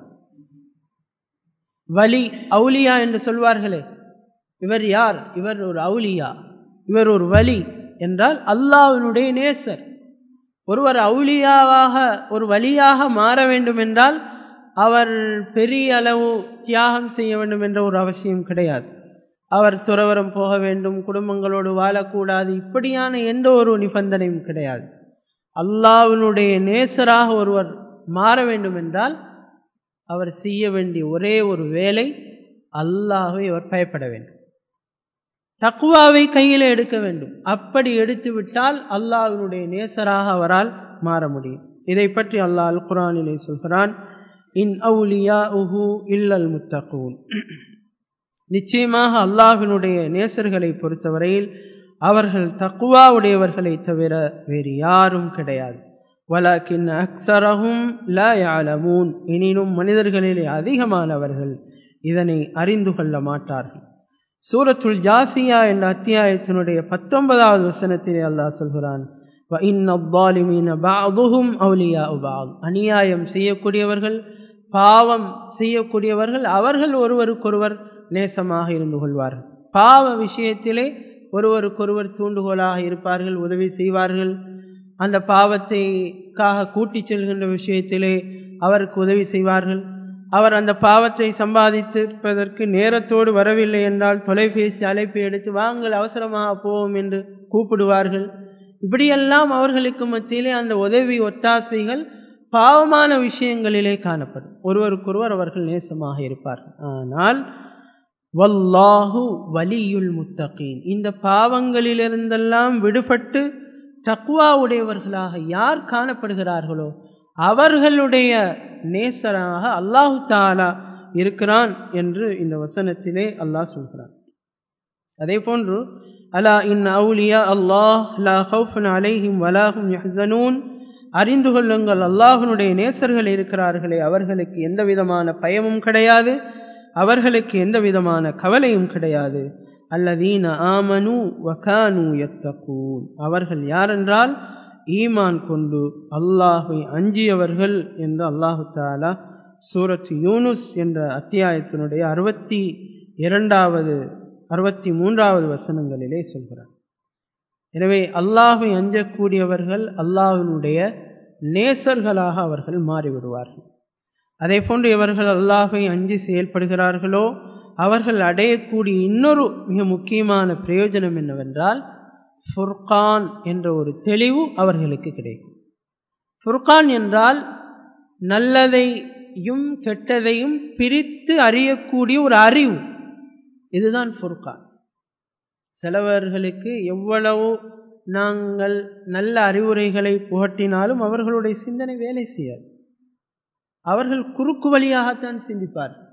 வலி அவுலியா என்று சொல்வார்களே இவர் யார் இவர் ஒரு அவுலியா இவர் ஒரு வலி என்றால் அல்லாஹினுடைய நேசர் ஒருவர் அவுலியாவாக ஒரு வழியாக மாற வேண்டும் என்றால் அவர் பெரிய அளவு தியாகம் செய்ய வேண்டும் என்ற ஒரு அவசியம் கிடையாது அவர் துறவரம் போக வேண்டும் குடும்பங்களோடு வாழக்கூடாது இப்படியான எந்த ஒரு நிபந்தனையும் கிடையாது அல்லாவினுடைய நேசராக ஒருவர் மாற வேண்டும் என்றால் அவர் செய்ய வேண்டிய ஒரே ஒரு வேலை அல்லாஹை அவர் பயப்பட வேண்டும் தக்குவாவை கையில் எடுக்க வேண்டும் அப்படி எடுத்து விட்டால் அல்லாஹினுடைய நேசராக அவரால் மாற முடியும் இதை பற்றி அல்லாஹ் அல் குரானிலே சொல்கிறான் இன் அவுலியா உஹு இல்லல் முத்தகூன் நிச்சயமாக அல்லாஹினுடைய நேசர்களை பொறுத்தவரையில் அவர்கள் தக்குவா உடையவர்களை தவிர வேறு யாரும் கிடையாது வலாக்கின் அக்சரகும் ல யாலமூன் எனினும் மனிதர்களிலே அதிகமானவர்கள் இதனை அறிந்து கொள்ள மாட்டார்கள் சூரத்துல் ஜாசியா என்ற அத்தியாயத்தினுடைய பத்தொன்பதாவது வசனத்திலே அல்லாஹ் சொல்கிறான் அநியாயம் செய்யக்கூடியவர்கள் பாவம் செய்யக்கூடியவர்கள் அவர்கள் ஒருவருக்கொருவர் நேசமாக இருந்து கொள்வார்கள் பாவ விஷயத்திலே ஒருவருக்கொருவர் தூண்டுகோலாக இருப்பார்கள் உதவி செய்வார்கள் அந்த பாவத்தைக்காக கூட்டிச் செல்கின்ற விஷயத்திலே அவருக்கு உதவி செய்வார்கள் அவர் அந்த பாவத்தை சம்பாதித்திருப்பதற்கு நேரத்தோடு வரவில்லை என்றால் தொலைபேசி அழைப்பை எடுத்து வாங்கள் அவசரமாக போவோம் என்று கூப்பிடுவார்கள் இப்படியெல்லாம் அவர்களுக்கு மத்தியிலே அந்த உதவி ஒத்தாசைகள் பாவமான விஷயங்களிலே காணப்படும் ஒருவருக்கொருவர் அவர்கள் நேசமாக இருப்பார்கள் ஆனால் வல்லாஹு வலியுல் முத்தகீன் இந்த பாவங்களிலிருந்தெல்லாம் விடுபட்டு தக்குவா உடையவர்களாக யார் காணப்படுகிறார்களோ அவர்களுடைய நேசராக அல்லாஹு தாலா இருக்கிறான் என்று இந்த வசனத்திலே அல்லாஹ் சொல்கிறான் அதே போன்று அலா இன் அவுலியா அல்லாஹ் லா ஹவுஃபன் அலைஹிம் வலாஹும் யஹ்சனூன் அறிந்து கொள்ளுங்கள் அல்லாஹனுடைய நேசர்கள் இருக்கிறார்களே அவர்களுக்கு எந்த விதமான பயமும் கிடையாது அவர்களுக்கு எந்த விதமான கவலையும் கிடையாது அல்லதீன ஆமனு வகானு எத்தகூன் அவர்கள் யாரென்றால் ஈமான் கொண்டு அல்லாஹை அஞ்சியவர்கள் என்று அல்லாஹு தாலா சூரத் யூனுஸ் என்ற அத்தியாயத்தினுடைய அறுபத்தி இரண்டாவது அறுபத்தி மூன்றாவது வசனங்களிலே சொல்கிறார் எனவே அல்லாஹை அஞ்சக்கூடியவர்கள் அல்லாஹினுடைய நேசர்களாக அவர்கள் மாறிவிடுவார்கள் அதே போன்று இவர்கள் அல்லாஹை அஞ்சி செயல்படுகிறார்களோ அவர்கள் அடையக்கூடிய இன்னொரு மிக முக்கியமான பிரயோஜனம் என்னவென்றால் ஃபுர்கான் என்ற ஒரு தெளிவு அவர்களுக்கு கிடைக்கும் ஃபுர்கான் என்றால் நல்லதையும் கெட்டதையும் பிரித்து அறியக்கூடிய ஒரு அறிவு இதுதான் ஃபுர்கான் சிலவர்களுக்கு எவ்வளவு நாங்கள் நல்ல அறிவுரைகளை புகட்டினாலும் அவர்களுடைய சிந்தனை வேலை செய்யாது அவர்கள் குறுக்கு வழியாகத்தான் சிந்திப்பார்கள்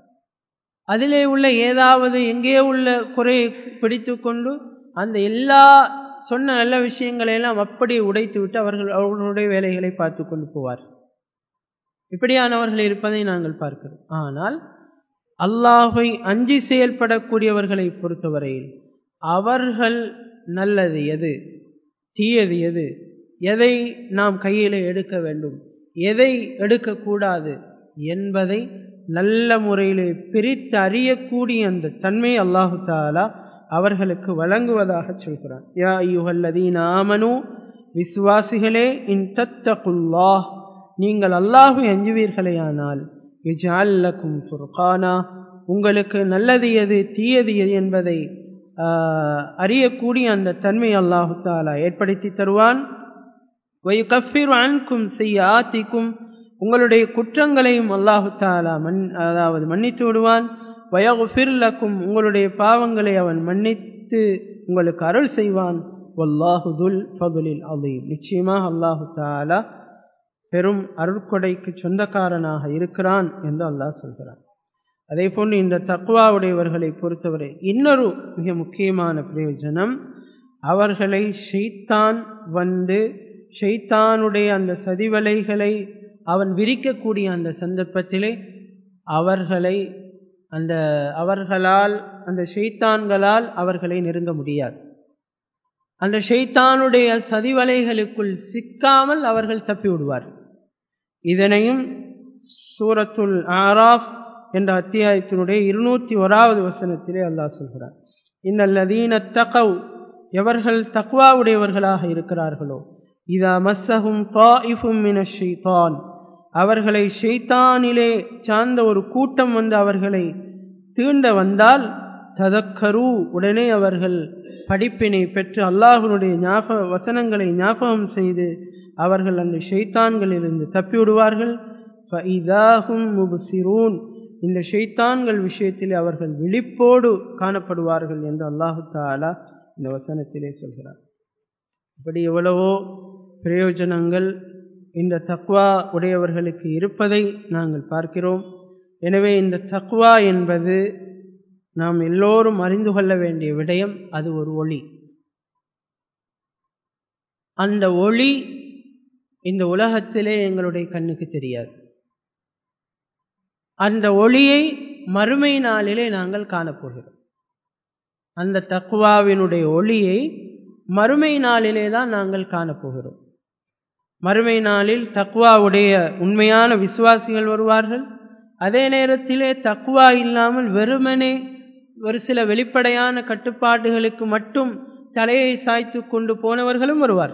அதிலே உள்ள ஏதாவது எங்கே உள்ள குறையை பிடித்து கொண்டு அந்த எல்லா சொன்ன நல்ல விஷயங்களை எல்லாம் அப்படியே உடைத்து விட்டு அவர்கள் அவர்களுடைய வேலைகளை பார்த்து கொண்டு போவார் இப்படியானவர்கள் இருப்பதை நாங்கள் பார்க்கிறோம் ஆனால் அல்லாஹை அஞ்சி செயல்படக்கூடியவர்களை பொறுத்தவரையில் அவர்கள் நல்லது எது தீயது எது எதை நாம் கையில் எடுக்க வேண்டும் எதை எடுக்கக்கூடாது என்பதை நல்ல முறையிலே பிரித்து அறியக்கூடிய அந்த தன்மை அல்லாஹு தாலா அவர்களுக்கு வழங்குவதாக சொல்கிறான் யா ஐயுஹல்லதீன ஆமனு விசுவாசிகளே இன் தத்தகுல்லாஹ் நீங்கள் அல்லாஹு அஞ்சுவீர்களேயானால் இஜால்லக்கும் ஃபுர்கானா உங்களுக்கு நல்லது எது தீயது எது என்பதை அறியக்கூடிய அந்த தன்மை அல்லாஹு தாலா ஏற்படுத்தி தருவான் வயுகஃபிர் அன்கும் செய்யாத்திக்கும் உங்களுடைய குற்றங்களையும் அல்லாஹு தாலா மன் அதாவது மன்னித்து விடுவான் வயகுஃபிர்லக்கும் உங்களுடைய பாவங்களை அவன் மன்னித்து உங்களுக்கு அருள் செய்வான் வல்லாஹுதுல் ஃபதுலில் அதீம் நிச்சயமாக அல்லாஹு தாலா பெரும் அருட்கொடைக்கு சொந்தக்காரனாக இருக்கிறான் என்று அல்லாஹ் சொல்கிறான் அதே போன்று இந்த தக்குவாவுடையவர்களை பொறுத்தவரை இன்னொரு மிக முக்கியமான பிரயோஜனம் அவர்களை ஷெய்தான் வந்து ஷெய்தானுடைய அந்த சதிவலைகளை அவன் விரிக்கக்கூடிய அந்த சந்தர்ப்பத்திலே அவர்களை அந்த அவர்களால் அந்த ஷெய்தான்களால் அவர்களை நெருங்க முடியாது அந்த ஷெய்தானுடைய சதிவலைகளுக்குள் சிக்காமல் அவர்கள் தப்பி விடுவார் இதனையும் சூரத்துல் ஆராஃப் என்ற அத்தியாயத்தினுடைய இருநூத்தி ஓராவது வசனத்திலே அல்லாஹ் சொல்கிறார் இன்னல்லதீன தகவ் எவர்கள் தக்வாவுடையவர்களாக இருக்கிறார்களோ இதா மஸ்ஸஹும் தாயிஃபும் மின ஷெய்தான் அவர்களை ஷெய்தானிலே சார்ந்த ஒரு கூட்டம் வந்து அவர்களை தீண்ட வந்தால் ததக்கரு உடனே அவர்கள் படிப்பினை பெற்று அல்லாஹனுடைய ஞாபக வசனங்களை ஞாபகம் செய்து அவர்கள் அந்த ஷெய்தான்களிலிருந்து தப்பி விடுவார்கள் ஃபஇதாஹும் முபசிரூன் இந்த ஷெய்தான்கள் விஷயத்தில் அவர்கள் விழிப்போடு காணப்படுவார்கள் என்று அல்லாஹு தாலா இந்த வசனத்திலே சொல்கிறார் இப்படி எவ்வளவோ பிரயோஜனங்கள் இந்த தக்வா உடையவர்களுக்கு இருப்பதை நாங்கள் பார்க்கிறோம் எனவே இந்த தக்வா என்பது நாம் எல்லோரும் அறிந்து கொள்ள வேண்டிய விடயம் அது ஒரு ஒளி அந்த ஒளி இந்த உலகத்திலே எங்களுடைய கண்ணுக்கு தெரியாது அந்த ஒளியை மறுமை நாளிலே நாங்கள் காணப்போகிறோம் அந்த தக்குவாவினுடைய ஒளியை மறுமை நாளிலே தான் நாங்கள் காணப்போகிறோம் மறுமை நாளில் தக்குவாவுடைய உண்மையான விசுவாசிகள் வருவார்கள் அதே நேரத்திலே தக்குவா இல்லாமல் வெறுமனே ஒரு சில வெளிப்படையான கட்டுப்பாடுகளுக்கு மட்டும் தலையை சாய்த்து கொண்டு போனவர்களும் வருவார்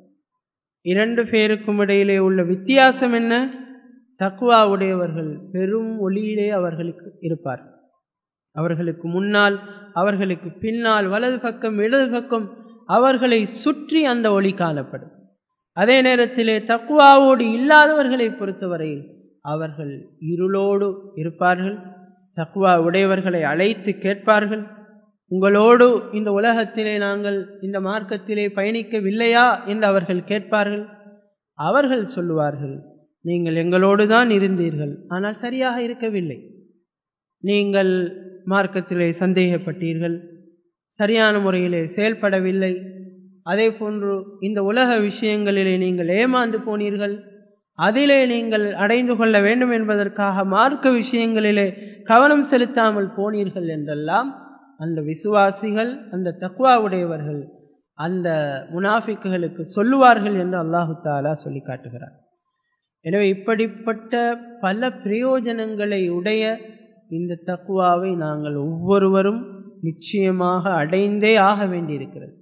இரண்டு பேருக்கும் இடையிலே உள்ள வித்தியாசம் என்ன தக்குவா உடையவர்கள் பெரும் ஒளியிலே அவர்களுக்கு இருப்பார் அவர்களுக்கு முன்னால் அவர்களுக்கு பின்னால் வலது பக்கம் இடது பக்கம் அவர்களை சுற்றி அந்த ஒளி காணப்படும் அதே நேரத்திலே தக்குவாவோடு இல்லாதவர்களை பொறுத்தவரையில் அவர்கள் இருளோடு இருப்பார்கள் தக்குவா உடையவர்களை அழைத்து கேட்பார்கள் உங்களோடு இந்த உலகத்திலே நாங்கள் இந்த மார்க்கத்திலே பயணிக்கவில்லையா என்று அவர்கள் கேட்பார்கள் அவர்கள் சொல்லுவார்கள் நீங்கள் எங்களோடு தான் இருந்தீர்கள் ஆனால் சரியாக இருக்கவில்லை நீங்கள் மார்க்கத்திலே சந்தேகப்பட்டீர்கள் சரியான முறையிலே செயல்படவில்லை அதே போன்று இந்த உலக விஷயங்களிலே நீங்கள் ஏமாந்து போனீர்கள் அதிலே நீங்கள் அடைந்து கொள்ள வேண்டும் என்பதற்காக மார்க்க விஷயங்களிலே கவனம் செலுத்தாமல் போனீர்கள் என்றெல்லாம் அந்த விசுவாசிகள் அந்த தக்குவா உடையவர்கள் அந்த முனாஃபிக்குகளுக்கு சொல்லுவார்கள் என்று அல்லாஹு தாலா சொல்லி காட்டுகிறார் எனவே இப்படிப்பட்ட பல பிரயோஜனங்களை உடைய இந்த தக்குவாவை நாங்கள் ஒவ்வொருவரும் நிச்சயமாக அடைந்தே ஆக வேண்டியிருக்கிறது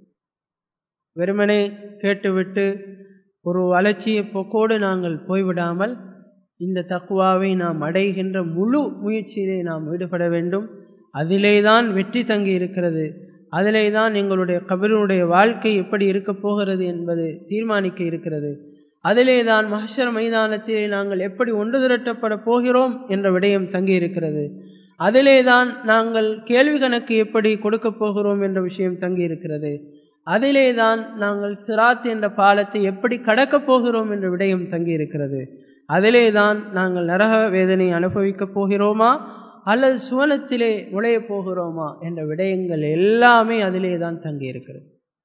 வெறுமனே கேட்டுவிட்டு ஒரு அலட்சிய போக்கோடு நாங்கள் போய்விடாமல் இந்த தக்குவாவை நாம் அடைகின்ற முழு முயற்சியிலே நாம் ஈடுபட வேண்டும் அதிலே தான் வெற்றி தங்கி இருக்கிறது அதிலே தான் எங்களுடைய கபருடைய வாழ்க்கை எப்படி இருக்கப் போகிறது என்பது தீர்மானிக்க இருக்கிறது அதிலே தான் மகஷர் மைதானத்திலே நாங்கள் எப்படி ஒன்று திரட்டப்பட போகிறோம் என்ற விடயம் தங்கி இருக்கிறது அதிலே தான் நாங்கள் கேள்வி கணக்கு எப்படி கொடுக்கப் போகிறோம் என்ற விஷயம் தங்கி இருக்கிறது அதிலே தான் நாங்கள் சிராத் என்ற பாலத்தை எப்படி கடக்கப் போகிறோம் என்ற விடயம் தங்கி இருக்கிறது அதிலே தான் நாங்கள் நரக வேதனை அனுபவிக்கப் போகிறோமா அல்லது சுவனத்திலே நுழைய போகிறோமா என்ற விடயங்கள் எல்லாமே அதிலே தான் தங்கி இருக்கிறது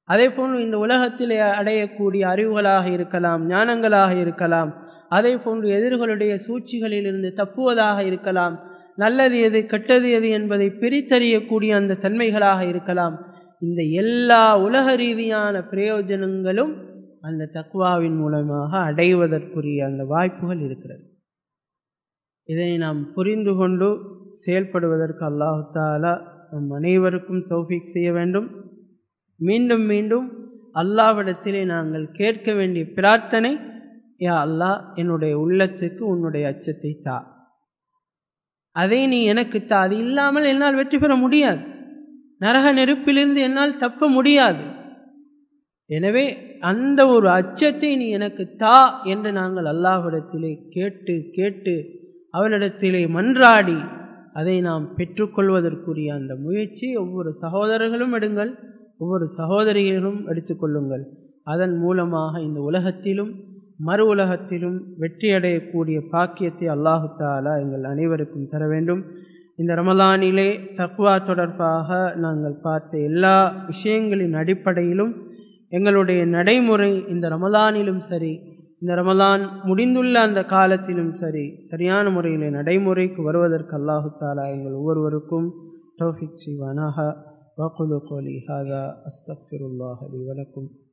அதே போன்று இந்த உலகத்திலே அடையக்கூடிய அறிவுகளாக இருக்கலாம் ஞானங்களாக இருக்கலாம் அதே போன்று எதிர்களுடைய சூழ்ச்சிகளிலிருந்து தப்புவதாக இருக்கலாம் நல்லது எது கெட்டது எது என்பதை பிரித்தறியக்கூடிய அந்த தன்மைகளாக இருக்கலாம் இந்த எல்லா உலக ரீதியான பிரயோஜனங்களும் அந்த தக்குவாவின் மூலமாக அடைவதற்குரிய அந்த வாய்ப்புகள் இருக்கிறது இதனை நாம் புரிந்து கொண்டு செயல்படுவதற்கு அல்லாஹு தாலா நம் அனைவருக்கும் தௌஃபீக் செய்ய வேண்டும் மீண்டும் மீண்டும் அல்லாவிடத்திலே நாங்கள் கேட்க வேண்டிய பிரார்த்தனை யா அல்லாஹ் என்னுடைய உள்ளத்துக்கு உன்னுடைய அச்சத்தை தா அதை நீ எனக்கு தா அது இல்லாமல் என்னால் வெற்றி பெற முடியாது நரக நெருப்பிலிருந்து என்னால் தப்ப முடியாது எனவே அந்த ஒரு அச்சத்தை நீ எனக்கு தா என்று நாங்கள் அல்லாஹ்விடத்திலே கேட்டு கேட்டு அவனிடத்திலே மன்றாடி அதை நாம் பெற்றுக்கொள்வதற்குரிய அந்த முயற்சி ஒவ்வொரு சகோதரர்களும் எடுங்கள் ஒவ்வொரு சகோதரிகளும் எடுத்துக்கொள்ளுங்கள் அதன் மூலமாக இந்த உலகத்திலும் மறு உலகத்திலும் வெற்றியடையக்கூடிய பாக்கியத்தை அல்லாஹு தாலா எங்கள் அனைவருக்கும் தர வேண்டும் இந்த ரமலானிலே தக்வா தொடர்பாக நாங்கள் பார்த்த எல்லா விஷயங்களின் அடிப்படையிலும் எங்களுடைய நடைமுறை இந்த ரமலானிலும் சரி இந்த ரமலான் முடிந்துள்ள அந்த காலத்திலும் சரி சரியான முறையில் நடைமுறைக்கு வருவதற்கு அல்லாஹு தாலா எங்கள் ஒவ்வொருவருக்கும் தௌஃபிக் செய்வானாக وأقول قولي هذا أستغفر الله لي ولكم